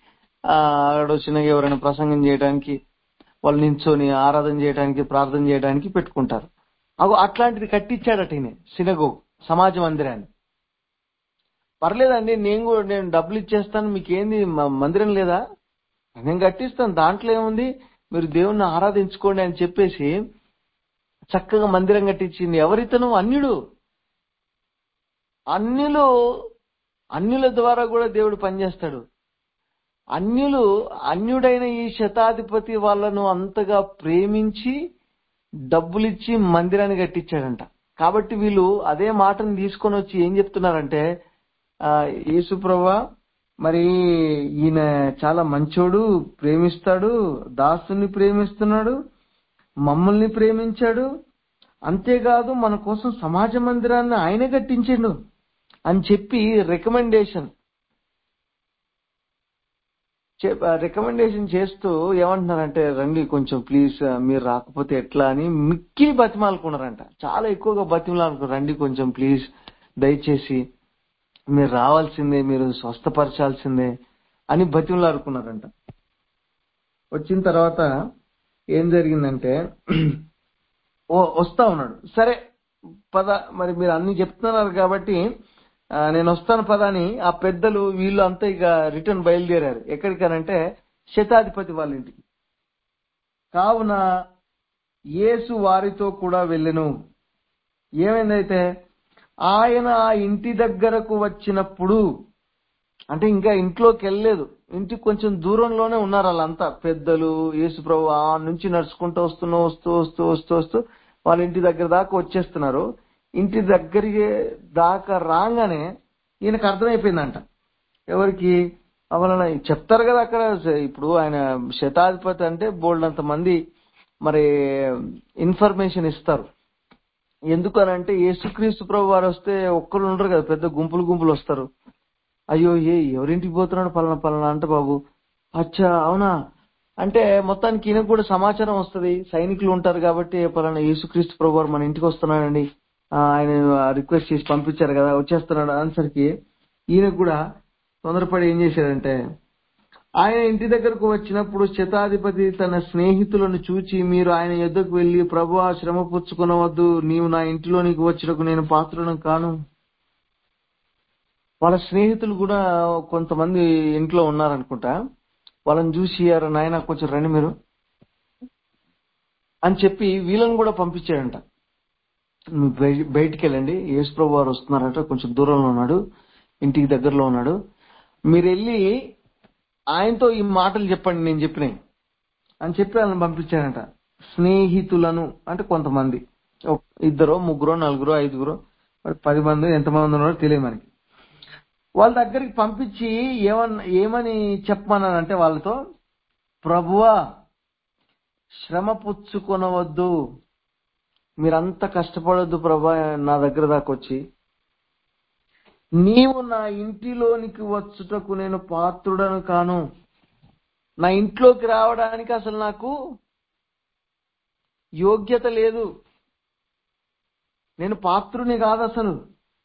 ఆ, అక్కడ చిన్నగా ఎవరైనా ప్రసంగం చేయడానికి వాళ్ళు నించొని ఆరాధన చేయడానికి ప్రార్థన చేయడానికి పెట్టుకుంటారు అగో అట్లాంటిది కట్టించాడట ఈయన సినగో సమాజ మందిరాన్ని పర్లేదండి నేను కూడా నేను డబ్బులు ఇచ్చేస్తాను మీకేంది మ- మందిరం లేదా నేను కట్టిస్తాను దాంట్లో ఏముంది మీరు దేవుణ్ణి ఆరాధించుకోండి అని చెప్పేసి చక్కగా మందిరం కట్టించింది ఎవరితను అన్యుడు అన్యులు అన్యుల ద్వారా కూడా దేవుడు పనిచేస్తాడు అన్యులు అన్యుడైన ఈ శతాధిపతి వాళ్ళను అంతగా ప్రేమించి డబ్బులిచ్చి మందిరాన్ని కట్టించాడంట కాబట్టి వీళ్ళు అదే మాటను తీసుకొని వచ్చి ఏం చెప్తున్నారంటే ఆ, యేసు ప్రభా మరి ఈయన చాలా మంచోడు ప్రేమిస్తాడు దాసుని ప్రేమిస్తున్నాడు మమ్మల్ని ప్రేమించాడు అంతేకాదు మన కోసం సమాజ మందిరాన్ని ఆయనే కట్టించాడు అని చెప్పి రికమెండేషన్ రికమెండేషన్ చేస్తూ ఏమంటున్నారంటే రండి కొంచెం ప్లీజ్ మీరు రాకపోతే ఎట్లా అని మిక్కిలి బతిమాలుకున్నారంట చాలా ఎక్కువగా బతిమలాడుకున్నారు రండి కొంచెం ప్లీజ్ దయచేసి మీరు రావాల్సిందే మీరు స్వస్థపరచాల్సిందే అని బతిమలాడుకున్నారంట వచ్చిన తర్వాత ఏం జరిగిందంటే ఓ వస్తా ఉన్నాడు సరే పద మరి మీరు అన్ని చెప్తున్నారు కాబట్టి ఆ, నేను వస్తాను పద అని ఆ పెద్దలు వీళ్ళు అంతా ఇక రిటర్న్ బయలుదేరారు ఎక్కడికనంటే శతాధిపతి వాళ్ళ ఇంటికి కావున యేసు వారితో కూడా వెళ్ళెను ఏమైందైతే ఆయన ఆ ఇంటి దగ్గరకు వచ్చినప్పుడు అంటే ఇంకా ఇంట్లోకి వెళ్ళలేదు ఇంటికి కొంచెం దూరంలోనే ఉన్నారు వాళ్ళంతా పెద్దలు యేసు ప్రభు ఆ నుంచి నడుచుకుంటూ వస్తూ వస్తూ వస్తూ వస్తూ వస్తూ వాళ్ళ ఇంటి దగ్గర దాకా వచ్చేస్తున్నారు ఇంటి దగ్గరికి దాకా రాగానే ఈయనకు అర్థమైపోయిందంట ఎవరికి అవలన చెప్తారు కదా అక్కడ ఇప్పుడు ఆయన శతాధిపతి అంటే బోల్డ్ అంత మంది మరి ఇన్ఫర్మేషన్ ఇస్తారు ఎందుకనంటే యేసుక్రీస్తు ప్రభు వారు వస్తే ఒక్కరు ఉండరు కదా పెద్ద గుంపులు గుంపులు వస్తారు అయ్యో ఏ ఎవరింటికి పోతున్నాడు పలానా పలానా అంటే బాబు అచ్చా అవునా అంటే మొత్తానికి ఈయనకు కూడా సమాచారం వస్తది సైనికులు ఉంటారు కాబట్టి పలానా యేసుక్రీస్తు ప్రభు వారు మన ఇంటికి వస్తున్నాడండి ఆ, ఆయన రిక్వెస్ట్ చేసి పంపించారు కదా వచ్చేస్తున్నాడు అనేసరికి ఈయనకు కూడా తొందరపడి ఏం చేశాడంటే ఆయన ఇంటి దగ్గరకు వచ్చినప్పుడు శతాధిపతి తన స్నేహితులను చూచి మీరు ఆయన యొద్దకు వెళ్లి ప్రభు శ్రమ పుచ్చుకునవద్దు నీవు నా ఇంటిలోనికి వచ్చినకు నేను పాత్రను కాను వాళ్ళ స్నేహితులు కూడా కొంతమంది ఇంట్లో ఉన్నారనుకుంటా వాళ్ళని చూసి "అరే నాయన కొంచెం రండి మీరు అని చెప్పి వీళ్ళని కూడా పంపించాడంట "మీరు బయ- బయటికి వెళ్ళండి యేసు ప్రభు వారు వస్తున్నారట కొంచెం దూరంలో ఉన్నాడు ఇంటికి దగ్గరలో ఉన్నాడు మీరు వెళ్ళి ఆయనతో ఈ మాటలు చెప్పండి నేను చెప్పినాయి అని చెప్పి వాళ్ళని పంపించాడంట స్నేహితులను అంటే కొంతమంది ఒక- ఇద్దరు ముగ్గురు నలుగురు ఐదుగురు మరి పది మంది ఎంతమంది ఉన్నారో తెలియదు మనకి వాళ్ళ దగ్గరికి పంపించి ఏమన్నా ఏమని చెప్పమన్నానంటే వాళ్ళతో ప్రభువా శ్రమ పుచ్చుకొనవద్దు మీరంతా కష్టపడొద్దు ప్రభా నా దగ్గర దాకా వచ్చి నీవు నా ఇంటిలోనికి వచ్చుటకు నేను పాత్రుడను కాను నా ఇంట్లోకి రావడానికి అసలు నాకు యోగ్యత లేదు నేను పాత్రుని కాదు అసలు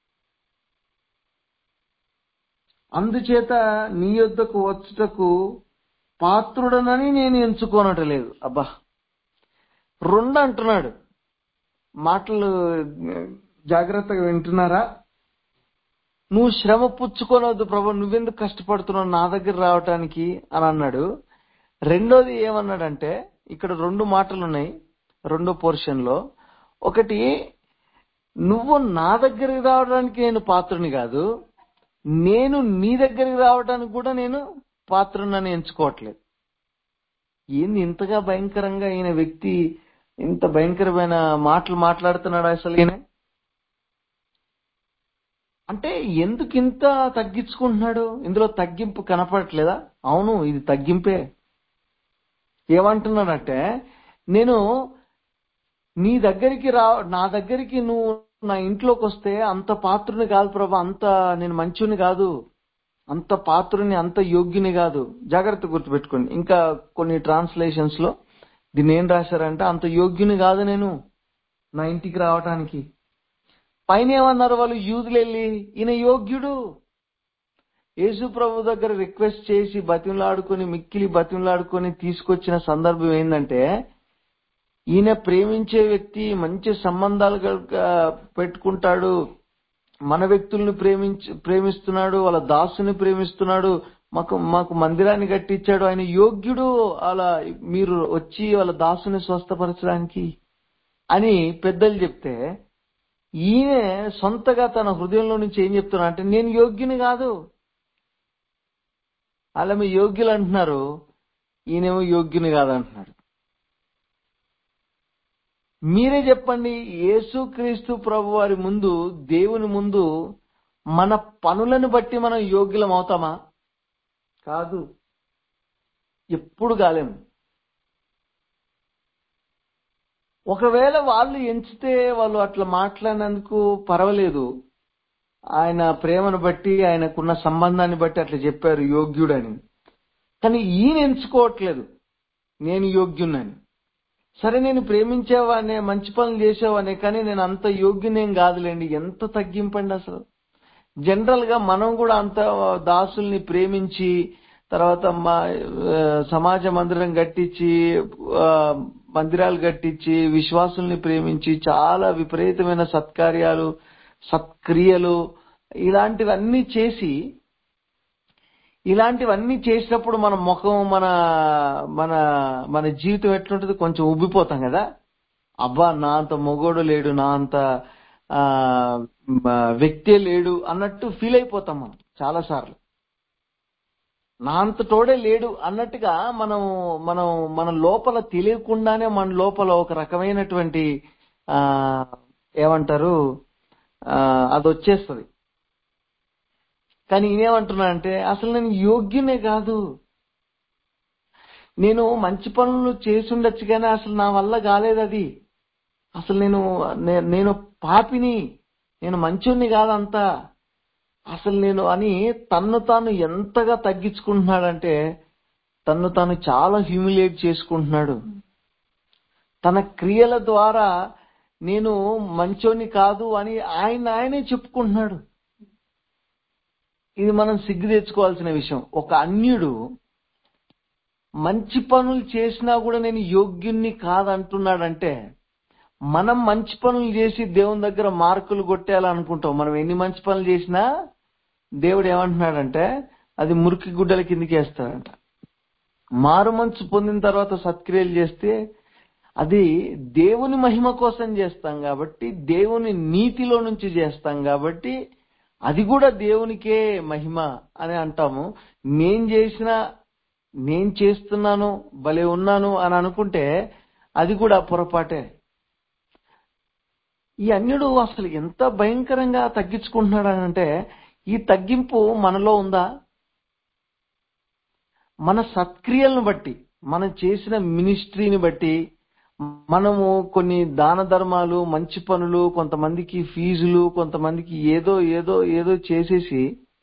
అందుచేత నీ యొద్దకు వచ్చుటకు పాత్రుడనని నేను ఎంచుకోనటలేదు అబ్బా రెండు అంటున్నాడు మాటలు జాగ్రత్తగా వింటున్నారా నువ్వు శ్రమ పుచ్చుకోనవద్దు ప్రభు నువ్వెందుకు కష్టపడుతున్నావు నా దగ్గర రావటానికి అని అన్నాడు రెండోది ఏమన్నాడంటే ఇక్కడ రెండు మాటలు ఉన్నాయి రెండో పోర్షన్ లో ఒకటి నువ్వు నా దగ్గరికి రావడానికి నేను పాత్రుని కాదు నేను నీ దగ్గరికి రావడానికి కూడా నేను పాత్రునని ఎంచుకోవట్లేదు ఏంది ఇంతగా భయంకరంగా ఈయన వ్యక్తి ఇంత భయంకరమైన మాటలు మాట్లాడుతున్నాడు అసలు ఈయన అంటే ఎందుకు ఇంత తగ్గించుకుంటున్నాడు ఇందులో తగ్గింపు కనపడట్లేదా అవును ఇది తగ్గింపే ఏమంటున్నాడంటే నేను నీ దగ్గరికి రా నా దగ్గరికి నువ్వు నా ఇంట్లోకి వస్తే అంత పాత్రుని కాదు ప్రభా అంత నేను మంచుని కాదు అంత పాత్రుని అంత యోగ్యుని కాదు జాగ్రత్త గుర్తుపెట్టుకోండి ఇంకా కొన్ని ట్రాన్స్లేషన్స్ లో దీన్ని ఏం రాశారంటే అంత యోగ్యుని కాదు నేను నా ఇంటికి రావటానికి పైన ఏమన్నారు వాళ్ళు యూదులు వెళ్ళి ఈయన యోగ్యుడు యేసు ప్రభు దగ్గర రిక్వెస్ట్ చేసి బతిమలాడుకొని మిక్కిలి బతిమలాడుకొని తీసుకొచ్చిన సందర్భం ఏంటంటే ఈయన ప్రేమించే వ్యక్తి మంచి సంబంధాలు గల- పెట్టుకుంటాడు మన వ్యక్తుల్ని ప్రేమించి ప్రేమిస్తున్నాడు వాళ్ళ దాసుని ప్రేమిస్తున్నాడు మాకు మాకు మందిరాన్ని కట్టించాడు ఆయన యోగ్యుడు అలా మీరు వచ్చి వాళ్ళ దాసుని స్వస్థపరచడానికి అని పెద్దలు చెప్తే ఈయన సొంతగా తన హృదయంలో నుంచి ఏం చెప్తున్నా అంటే నేను యోగ్యుని కాదు అలా మీ యోగ్యులు అంటున్నారు ఈయనేమో యోగ్యుని కాదు అంటున్నాడు మీరే చెప్పండి యేసుక్రీస్తు ప్రభు వారి ముందు దేవుని ముందు మన పనులను బట్టి మనం యోగ్యులం అవుతామా కాదు ఎప్పుడు కాలేము ఒకవేళ వాళ్ళు ఎంచితే వాళ్ళు అట్లా మాట్లాడినందుకు పర్వాలేదు ఆయన ప్రేమను బట్టి ఆయనకున్న సంబంధాన్ని బట్టి అట్లా చెప్పారు యోగ్యుడని కానీ ఈయన ఎంచుకోవట్లేదు నేను యోగ్యునని సరే నేను ప్రేమించేవానే మంచి పనులు చేసేవానే కానీ నేను అంత యోగ్యునేం కాదులేండి ఎంత తగ్గింపండి అసలు జనరల్ గా మనం కూడా అంత దాసుల్ని ప్రేమించి తర్వాత మా ఆ, సమాజ మందిరం కట్టించి ఆ, మందిరాలు కట్టించి విశ్వాసుల్ని ప్రేమించి చాలా విపరీతమైన సత్కార్యాలు సత్క్రియలు ఇలాంటివన్నీ చేసి ఇలాంటివన్నీ చేసినప్పుడు మన ముఖం మన మన మన జీవితం ఎట్లుంటుంది కొంచెం ఉబ్బిపోతాం కదా అబ్బా నా అంత మొగోడు లేడు నా అంత ఆ, మ- వ్యక్తే లేడు అన్నట్టు ఫీల్ అయిపోతాం మనం చాలా సార్లు నా అంత తోడే లేడు అన్నట్టుగా మనం మనం మన లోపల తెలియకుండానే మన లోపల ఒక రకమైనటువంటి ఆ ఏమంటారు ఆ, అది వచ్చేస్తుంది కానీ ఈయనేమంటున్నాడంటే అసలు నేను యోగ్యునే కాదు నేను మంచి పనులు చేసి ఉండొచ్చు కానీ అసలు నా వల్ల కాలేదు అది అసలు నేను నే- నేను పాపిని నేను మంచోని కాదంతా అసలు నేను అని తన్ను తాను ఎంతగా తగ్గించుకుంటున్నాడంటే తన్ను తాను చాలా హ్యూమిలేట్ చేసుకుంటున్నాడు తన క్రియల ద్వారా నేను మంచోని కాదు అని ఆయన ఆయనే చెప్పుకుంటున్నాడు ఇది మనం సిగ్గు తెచ్చుకోవాల్సిన విషయం ఒక అన్యుడు మంచి పనులు చేసినా కూడా నేను యోగ్యుణ్ణి కాదంటున్నాడంటే మనం మంచి పనులు చేసి దేవుని దగ్గర మార్కులు కొట్టేయాలనుకుంటాం మనం ఎన్ని మంచి పనులు చేసినా దేవుడు ఏమంటున్నాడంటే అది మురికి గుడ్డల కిందికి వేస్తాడంట మారు మనసు పొందిన తర్వాత సత్క్రియలు చేస్తే అది దేవుని మహిమ కోసం చేస్తాం కాబట్టి దేవుని నీతిలో నుంచి చేస్తాం కాబట్టి అది కూడా దేవునికే మహిమ అని అంటాము నేను చేసిన నేను చేస్తున్నాను భలే ఉన్నాను అని అనుకుంటే అది కూడా పొరపాటే ఈ అన్యుడు అసలు ఎంత భయంకరంగా తగ్గించుకుంటున్నాడు అని అంటే ఈ తగ్గింపు మనలో ఉందా మన సత్క్రియలను బట్టి మనం చేసిన మినిస్ట్రీని బట్టి మనము కొన్ని దాన ధర్మాలు మంచి పనులు కొంతమందికి ఫీజులు కొంతమందికి ఏదో ఏదో ఏదో చేసేసి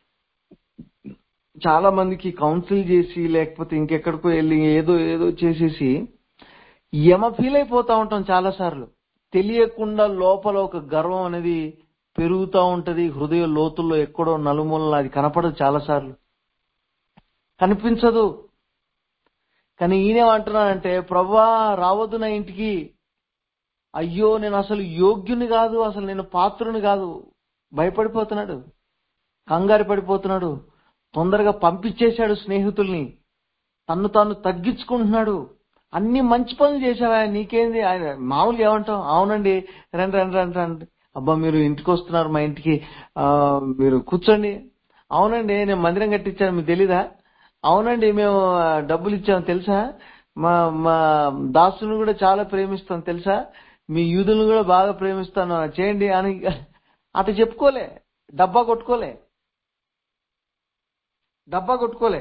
చాలా మందికి కౌన్సిల్ చేసి లేకపోతే ఇంకెక్కడికో వెళ్ళి ఏదో ఏదో చేసేసి యమ ఫీల్ అయిపోతా ఉంటాం చాలా సార్లు తెలియకుండా లోపల ఒక గర్వం అనేది పెరుగుతూ ఉంటది హృదయ లోతుల్లో ఎక్కడో నలుమూలలో అది కనపడదు చాలా సార్లు కనిపించదు కానీ ఈయనేమంటున్నాడంటే ప్రభా రావద్దు నా ఇంటికి అయ్యో నేను అసలు యోగ్యుని కాదు అసలు నేను పాత్రుని కాదు భయపడిపోతున్నాడు కంగారు పడిపోతున్నాడు తొందరగా పంపించేశాడు స్నేహితుల్ని తన్ను తాను తగ్గించుకుంటున్నాడు అన్ని మంచి పనులు చేశావా నీకేంది ఆయన మామూలు ఏమంటాం అవునండి రండి రండి రండి రండి అబ్బా మీరు ఇంటికి వస్తున్నారు మా ఇంటికి ఆ, మీరు కూర్చోండి అవునండి నేను మందిరం కట్టించాను మీకు తెలీదా అవునండి మేము ఆ, డబ్బులు ఇచ్చాము తెలుసా మా మా దాసుని కూడా చాలా ప్రేమిస్తాం తెలుసా మీ యూదులను కూడా బాగా ప్రేమిస్తాను చేయండి అని అటు చెప్పుకోలే డబ్బా కొట్టుకోలే డబ్బా కొట్టుకోలే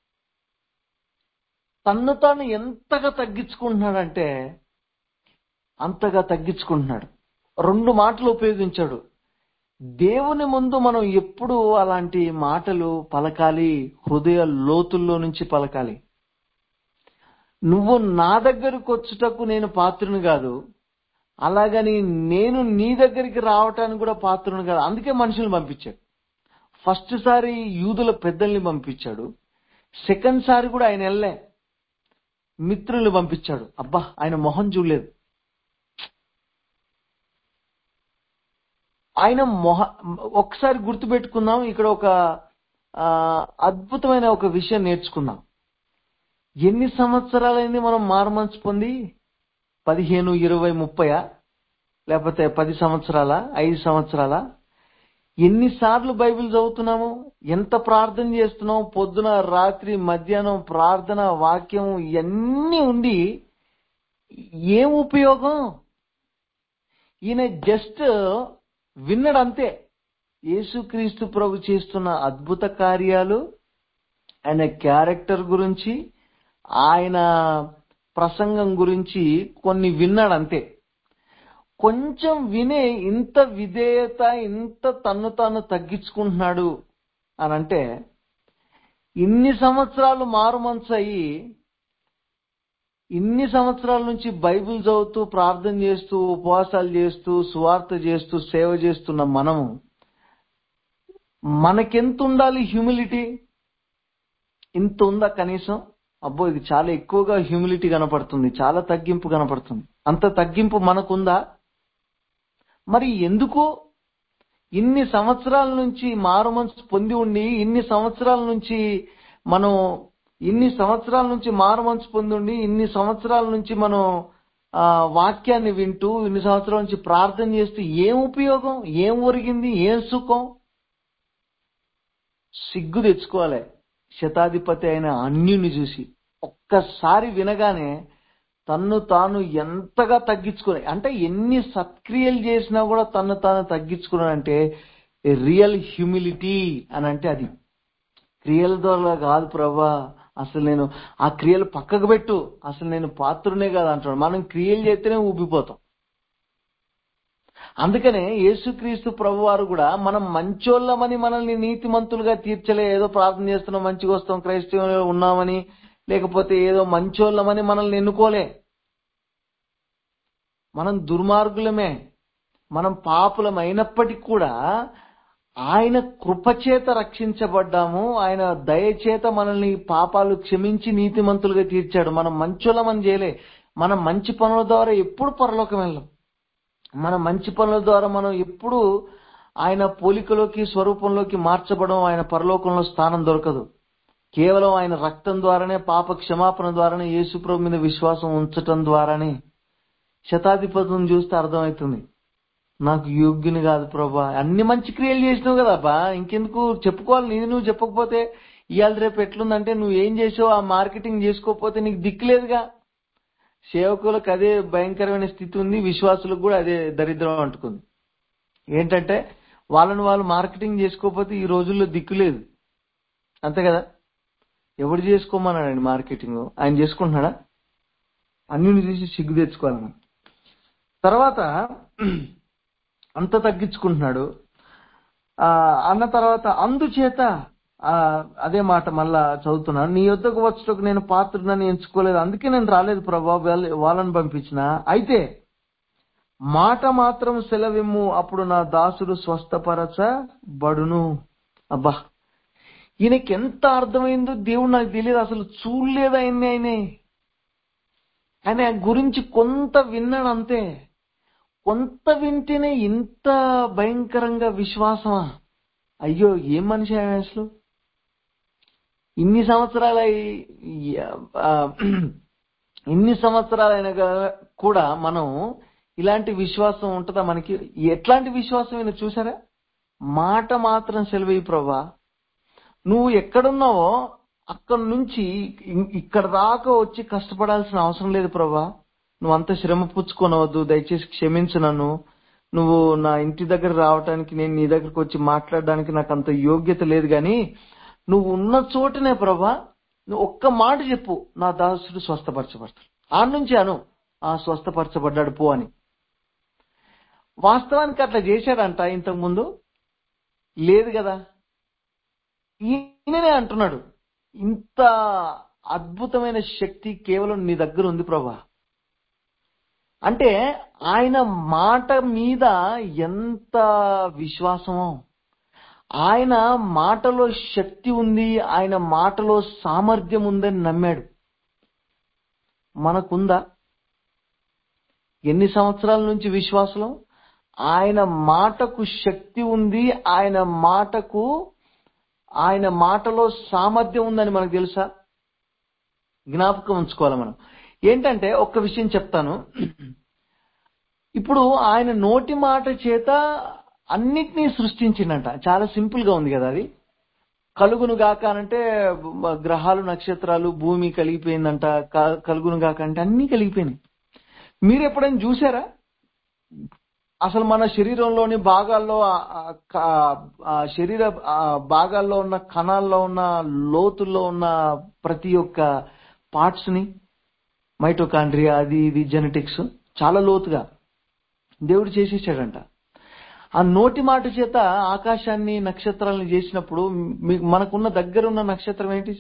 తన్ను తాను ఎంతగా తగ్గించుకుంటున్నాడంటే అంతగా తగ్గించుకుంటున్నాడు రెండు మాటలు ఉపయోగించాడు దేవుని ముందు మనం ఎప్పుడు అలాంటి మాటలు పలకాలి హృదయ లోతుల్లో నుంచి పలకాలి నువ్వు నా దగ్గరకు వచ్చుటకు నేను పాత్రుని కాదు అలాగని నేను నీ దగ్గరికి రావటానికి కూడా పాత్రుని కాదు అందుకే మనుషులు పంపించాడు ఫస్ట్ సారి యూదుల పెద్దల్ని పంపించాడు సెకండ్ సారి కూడా ఆయన వెళ్ళే మిత్రుల్ని పంపించాడు అబ్బా ఆయన మొహం చూడలేదు ఆయన మొహ ఒకసారి గుర్తుపెట్టుకుందాం ఇక్కడ ఒక ఆ, అద్భుతమైన ఒక విషయం నేర్చుకుందాం ఎన్ని సంవత్సరాలైంది మనం మారుమనసు పొంది పదిహేను ఇరవై ముప్పయా లేకపోతే పది సంవత్సరాల ఐదు సంవత్సరాల ఎన్నిసార్లు బైబిల్ చదువుతున్నాము ఎంత ప్రార్థన చేస్తున్నాం పొద్దున రాత్రి మధ్యాహ్నం ప్రార్థన వాక్యం ఇవన్నీ ఉండి ఏం ఉపయోగం ఈయన జస్ట్ విన్నడు అంతే యేసుక్రీస్తు ప్రభు చేస్తున్న అద్భుత కార్యాలు ఆయన క్యారెక్టర్ గురించి ఆయన ప్రసంగం గురించి కొన్ని విన్నాడు అంతే కొంచెం వినే ఇంత విధేయత ఇంత తన్ను తాను తగ్గించుకుంటున్నాడు అని అంటే ఇన్ని సంవత్సరాలు మారు మనసు అయ్యి ఇన్ని సంవత్సరాల నుంచి బైబిల్ చదువుతూ ప్రార్థన చేస్తూ ఉపవాసాలు చేస్తూ సువార్త చేస్తూ సేవ చేస్తున్న మనము మనకెంత ఉండాలి హ్యూమిలిటీ ఇంత ఉందా కనీసం అబ్బో ఇది చాలా ఎక్కువగా హ్యూమిలిటీ కనపడుతుంది చాలా తగ్గింపు కనపడుతుంది అంత తగ్గింపు మనకుందా మరి ఎందుకు ఇన్ని సంవత్సరాల నుంచి మారు మనసు పొంది ఉండి ఇన్ని సంవత్సరాల నుంచి మనం ఇన్ని సంవత్సరాల నుంచి మారు మనసు పొంది ఉండి ఇన్ని సంవత్సరాల నుంచి మనం ఆ, వాక్యాన్ని వింటూ ఇన్ని సంవత్సరాల నుంచి ప్రార్థన చేస్తూ ఏం ఉపయోగం ఏం ఒరిగింది ఏం సుఖం సిగ్గు తెచ్చుకోవాలి శతాధిపతి అయిన అన్యుని చూసి ఒక్కసారి వినగానే తన్ను తాను ఎంతగా తగ్గించుకుని అంటే ఎన్ని సత్క్రియలు చేసినా కూడా తన్ను తాను తగ్గించుకున్నాడంటే రియల్ హ్యూమిలిటీ అని అంటే అది క్రియల ద్వారా కాదు ప్రభా అసలు నేను ఆ క్రియలు పక్కకు పెట్టు అసలు నేను పాత్రునే కాదు అంటాడు మనం క్రియలు చేస్తేనే ఊపిపోతాం అందుకనే యేసుక్రీస్తు ప్రభు వారు కూడా మనం మంచోళ్ళమని మనల్ని నీతిమంతులుగా తీర్చలే ఏదో ప్రార్థన చేస్తున్నాం మంచిగా వస్తాం క్రైస్తవంలో ఉన్నామని లేకపోతే ఏదో మంచోళ్ళమని మనల్ని ఎన్నుకోలే మనం దుర్మార్గులమే మనం పాపులం అయినప్పటికీ కూడా ఆయన కృపచేత రక్షించబడ్డాము ఆయన దయచేత మనల్ని పాపాలు క్షమించి నీతిమంతులుగా తీర్చాడు మనం మంచోళ్ళమని చేయలే మనం మంచి పనుల ద్వారా ఎప్పుడు పరలోకం వెళ్ళాం మన మంచి పనుల ద్వారా మనం ఎప్పుడు ఆయన పోలికలోకి స్వరూపంలోకి మార్చబడం ఆయన పరలోకంలో స్థానం దొరకదు కేవలం ఆయన రక్తం ద్వారానే పాప క్షమాపణ ద్వారానే యేసుప్రభు మీద విశ్వాసం ఉంచటం ద్వారానే శతాధిపతులను చూస్తే అర్థమవుతుంది నాకు యోగ్యుని కాదు ప్రభా అన్ని మంచి క్రియలు చేసినావు కదా బా ఇంకెందుకు చెప్పుకోవాలి నీది నువ్వు చెప్పకపోతే ఇవాళ రేపు ఎట్లుందంటే నువ్వు ఏం చేసావు ఆ మార్కెటింగ్ చేసుకోకపోతే నీకు దిక్కులేదుగా సేవకులకు అదే భయంకరమైన స్థితి ఉంది విశ్వాసులకు కూడా అదే దరిద్రం అంటుకుంది ఏంటంటే వాళ్ళని వాళ్ళు మార్కెటింగ్ చేసుకోకపోతే ఈ రోజుల్లో దిక్కులేదు అంతే కదా ఎవడు చేసుకోమన్నాడండి మార్కెటింగ్ ఆయన చేసుకుంటున్నాడా అన్నిని చూసి సిగ్గు తెచ్చుకోవాలన్న తర్వాత అంత తగ్గించుకుంటున్నాడు ఆ అన్న తర్వాత అందుచేత ఆ అదే మాట మళ్ళా చదువుతున్నాను నీ యొద్దకు వచ్చటకు నేను పాత్రనని ఎంచుకోలేదు అందుకే నేను రాలేదు ప్రభా వాళ్ళ- వాళ్ళని పంపించిన అయితే మాట మాత్రం సెలవిమ్ము అప్పుడు నా దాసుడు స్వస్థపరచబడును అబ్బా ఈయనకి ఎంత అర్థమైందో దేవుడు నాకు తెలియదు అసలు చూడలేదు ఆయన్ని ఆయనే ఆయన గురించి కొంత విన్నాడు అంతే కొంత వింటేనే ఇంత భయంకరంగా విశ్వాసమా అయ్యో ఏం మనిషి ఆయన అసలు ఇన్ని సంవత్సరాల ఇన్ని సంవత్సరాలైన గా- కూడా మనం ఇలాంటి విశ్వాసం ఉంటుందా మనకి ఎట్లాంటి విశ్వాసం అయినా చూసారా మాట మాత్రం సెలవు ప్రభా నువ్వు ఎక్కడున్నావో అక్కడ నుంచి ఇ- ఇక్కడ దాకా వచ్చి కష్టపడాల్సిన అవసరం లేదు ప్రభా నువ్వు అంత శ్రమ పుచ్చుకోనవద్దు దయచేసి క్షమించు నన్ను నువ్వు నా ఇంటి దగ్గర రావటానికి నేను నీ దగ్గరకు వచ్చి మాట్లాడడానికి నాకు అంత యోగ్యత లేదు గాని నువ్వు ఉన్న చోటనే ప్రభా నువ్వు ఒక్క మాట చెప్పు నా దాసుడు స్వస్థపరచబడతాడు ఆ నుంచి అను ఆ స్వస్థపరచబడ్డాడు పో అని వాస్తవానికి అట్లా చేశాడంట ఇంతకు ముందు లేదు కదా ఈయననే అంటున్నాడు ఇంత అద్భుతమైన శక్తి కేవలం నీ దగ్గర ఉంది ప్రభా అంటే ఆయన మాట మీద ఎంత విశ్వాసమో ఆయన మాటలో శక్తి ఉంది ఆయన మాటలో సామర్థ్యం ఉందని నమ్మాడు మనకుందా ఎన్ని సంవత్సరాల నుంచి విశ్వాసం ఆయన మాటకు శక్తి ఉంది ఆయన మాటకు ఆయన మాటలో సామర్థ్యం ఉందని మనకు తెలుసా జ్ఞాపకం ఉంచుకోవాలి మనం ఏంటంటే ఒక్క విషయం చెప్తాను ఇప్పుడు ఆయన నోటి మాట చేత అన్నిటినీ సృష్టించిందంట చాలా సింపుల్ గా ఉంది కదా అది కలుగును గాక అంటే గ్రహాలు నక్షత్రాలు భూమి కలిగిపోయిందంట క- కలుగును గాక అంటే అన్ని కలిగిపోయినాయి మీరు ఎప్పుడైనా చూసారా అసలు మన శరీరంలోని భాగాల్లో ఆ- ఆ- క- ఆ శరీర ఆ భాగాల్లో ఉన్న కణాల్లో ఉన్న లోతుల్లో ఉన్న ప్రతి ఒక్క పార్ట్స్ ని మైటోకాండ్రియా అది ఇది జెనెటిక్స్ చాలా లోతుగా దేవుడు చేసేసాడంట ఆ నోటి మాట చేత ఆకాశాన్ని నక్షత్రాలను చేసినప్పుడు మీకు మనకున్న దగ్గరున్న నక్షత్రం ఏంటి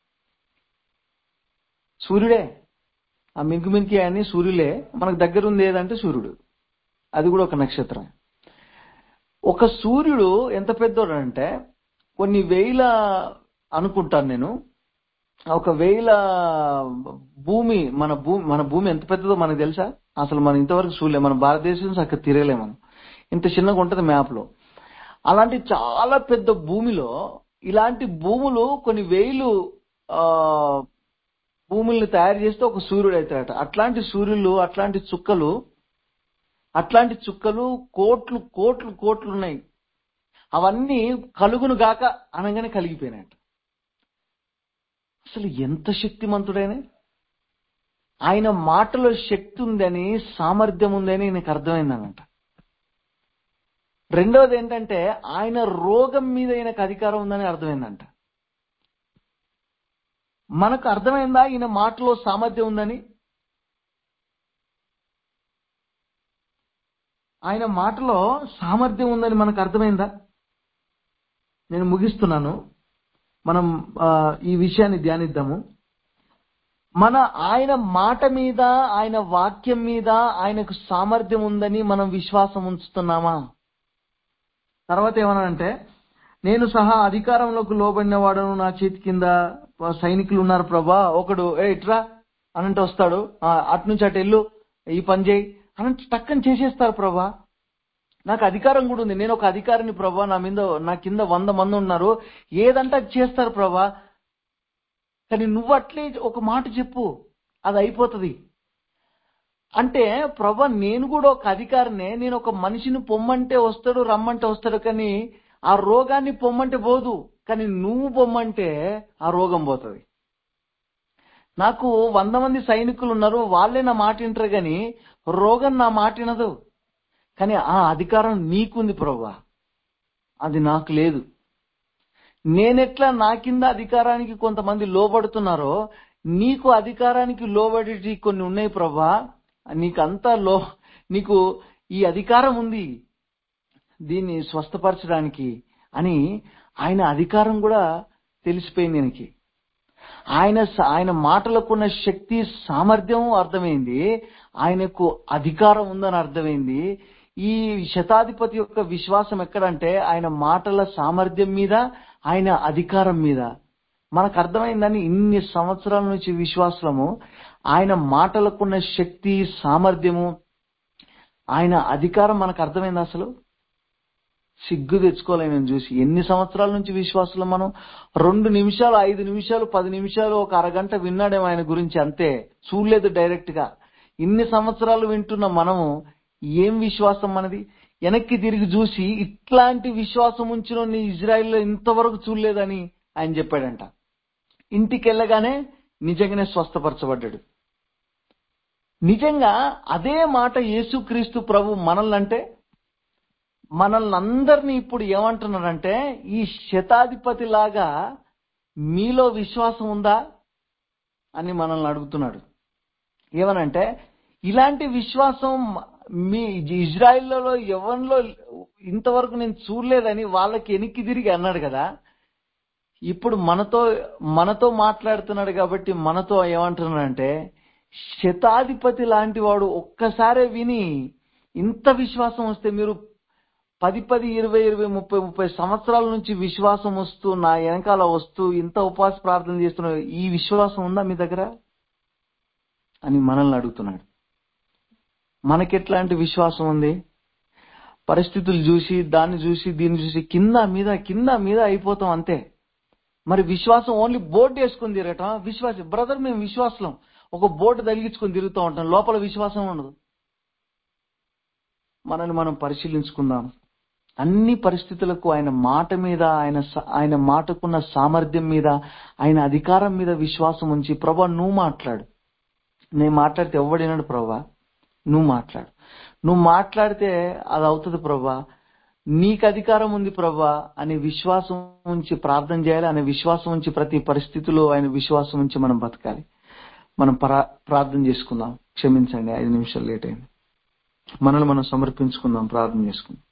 సూర్యుడే ఆ మింకుమింకి అని సూర్యులే మనకు దగ్గర ఉంది ఏదంటే సూర్యుడు అది కూడా ఒక నక్షత్రం ఒక సూర్యుడు ఎంత పెద్దోడు అంటే కొన్ని వేల అనుకుంటాను నేను ఒక వేల భూమి మన భూమి మన భూమి ఎంత పెద్దదో మనకు తెలుసా అసలు మనం ఇంతవరకు చూడలేం మన భారతదేశం చక్కగా తిరగలేం మనం ఇంత చిన్నగా ఉంటది మ్యాప్ లో అలాంటి చాలా పెద్ద భూమిలో ఇలాంటి భూములు కొన్ని వేలు ఆ భూముల్ని తయారు చేస్తే ఒక సూర్యుడు అవుతాడట అట్లాంటి సూర్యులు అట్లాంటి చుక్కలు అట్లాంటి చుక్కలు కోట్లు కోట్లు కోట్లు ఉన్నాయి అవన్నీ కలుగును గాక అనగానే కలిగిపోయినాయట అసలు ఎంత శక్తిమంతుడైన ఆయన మాటలో శక్తి ఉందని సామర్థ్యం ఉందని నాకు అర్థమైందనంట రెండవది ఏంటంటే ఆయన రోగం మీద ఈయనకు అధికారం ఉందని అర్థమైందంట మనకు అర్థమైందా ఈయన మాటలో సామర్థ్యం ఉందని ఆయన మాటలో సామర్థ్యం ఉందని మనకు అర్థమైందా నేను ముగిస్తున్నాను మనం ఆ, ఈ విషయాన్ని ధ్యానిద్దాము మన ఆయన మాట మీద ఆయన వాక్యం మీద ఆయనకు సామర్థ్యం ఉందని మనం విశ్వాసం ఉంచుతున్నామా తర్వాత ఏమన్నానంటే నేను సహా అధికారంలోకి లోబడిన వాడను నా చేతి కింద సైనికులు ఉన్నారు ప్రభా ఒకడు ఏ ఇట్రా అనంటే వస్తాడు "ఆ, అటు నుంచి అటు వెళ్ళు ఈ పని చేయి అనంటే టక్కని చేసేస్తారు ప్రభా నాకు అధికారం కూడా ఉంది నేను ఒక అధికారిని ప్రభా నా మీద నా కింద వంద మంది ఉన్నారు ఏదంటే అది చేస్తారు ప్రభా కానీ నువ్వు అట్లే ఒక మాట చెప్పు అది అయిపోతుంది అంటే ప్రభా నేను కూడా ఒక అధికారినే నేను ఒక మనిషిని పొమ్మంటే వస్తాడు రమ్మంటే వస్తాడు కానీ ఆ రోగాన్ని పొమ్మంటే పోదు కానీ నువ్వు పొమ్మంటే ఆ రోగం పోతుంది నాకు వంద మంది సైనికులు ఉన్నారు వాళ్ళే నా మాట వింటారు కానీ రోగం నా మాట వినదు కానీ ఆ అధికారం నీకుంది ప్రభా అది నాకు లేదు నేనెట్లా నా కింద అధికారానికి కొంతమంది లోబడుతున్నారో నీకు అధికారానికి లోబడి కొన్ని ఉన్నాయి ప్రభా నీకంతా లో నీకు ఈ అధికారం ఉంది దీన్ని స్వస్థపరచడానికి అని ఆయన అధికారం కూడా తెలిసిపోయింది ఆయనకి ఆయన స- ఆయన మాటలకున్న శక్తి సామర్థ్యం అర్థమైంది ఆయనకు అధికారం ఉందని అర్థమైంది ఈ శతాధిపతి యొక్క విశ్వాసం ఎక్కడంటే ఆయన మాటల సామర్థ్యం మీద ఆయన అధికారం మీద మనకు అర్థమైందని ఇన్ని సంవత్సరాల నుంచి విశ్వాసము ఆయన మాటలకున్న శక్తి సామర్థ్యము ఆయన అధికారం మనకు అర్థమైంది అసలు సిగ్గు తెచ్చుకోవాలి నేను చూసి ఎన్ని సంవత్సరాల నుంచి విశ్వాసంలో మనం రెండు నిమిషాలు ఐదు నిమిషాలు పది నిమిషాలు ఒక అరగంట విన్నాడేమో ఆయన గురించి అంతే చూడలేదు డైరెక్ట్ గా ఇన్ని సంవత్సరాలు వింటున్న మనము ఏం విశ్వాసం మనది వెనక్కి తిరిగి చూసి ఇట్లాంటి విశ్వాసం ఉంచిన నీ ఇజ్రాయిల్లో ఇంతవరకు చూడలేదని ఆయన చెప్పాడంట ఇంటికి వెళ్ళగానే నిజంగానే స్వస్థపరచబడ్డాడు నిజంగా అదే మాట యేసుక్రీస్తు ప్రభు మనల్ని అంటే మనల్ని అందరినీ ఇప్పుడు ఏమంటున్నాడంటే ఈ శతాధిపతి లాగా మీలో విశ్వాసం ఉందా అని మనల్ని అడుగుతున్నాడు ఏమనంటే ఇలాంటి విశ్వాసం మీ ఇజ్రాయిల్లో ఎవరిలో ఇంతవరకు నేను చూడలేదని వాళ్ళకి వెనక్కి తిరిగి అన్నాడు కదా ఇప్పుడు మనతో మనతో మాట్లాడుతున్నాడు కాబట్టి మనతో ఏమంటున్నాడంటే శతాధిపతి లాంటి వాడు ఒక్కసారే విని ఇంత విశ్వాసం వస్తే మీరు పది పది ఇరవై ఇరవై ముప్పై ముప్పై సంవత్సరాల నుంచి విశ్వాసం వస్తూ నా వెనకాల వస్తూ ఇంత ఉపవాస ప్రార్థన చేస్తున్న ఈ విశ్వాసం ఉందా మీ దగ్గర అని మనల్ని అడుగుతున్నాడు మనకెట్లాంటి విశ్వాసం ఉంది పరిస్థితులు చూసి దాన్ని చూసి దీన్ని చూసి కింద మీద కింద మీద అయిపోతాం అంతే మరి విశ్వాసం ఓన్లీ బోర్డు వేసుకుని తిరగటం విశ్వాసం బ్రదర్ మేము విశ్వాసం ఒక బోర్డు తగిలించుకొని తిరుగుతూ ఉంటాం లోపల విశ్వాసం ఉండదు మనల్ని మనం పరిశీలించుకుందాం అన్ని పరిస్థితులకు ఆయన మాట మీద ఆయన స- ఆయన మాటకున్న సామర్థ్యం మీద ఆయన అధికారం మీద విశ్వాసం ఉంచి ప్రభా నువ్వు మాట్లాడు నేను మాట్లాడితే ఎవడినాడు ప్రభా నువ్వు మాట్లాడు నువ్వు మాట్లాడితే అది అవుతుంది ప్రభా నీకు అధికారం ఉంది ప్రభా అనే విశ్వాసం ఉంచి ప్రార్థన చేయాలి అనే విశ్వాసం ఉంచి ప్రతి పరిస్థితిలో ఆయన విశ్వాసం ఉంచి మనం బతకాలి మనం ప్రా- ప్రార్థన చేసుకుందాం క్షమించండి ఐదు నిమిషాలు లేట్ అయింది మనల్ని మనం సమర్పించుకుందాం ప్రార్థన చేసుకుందాం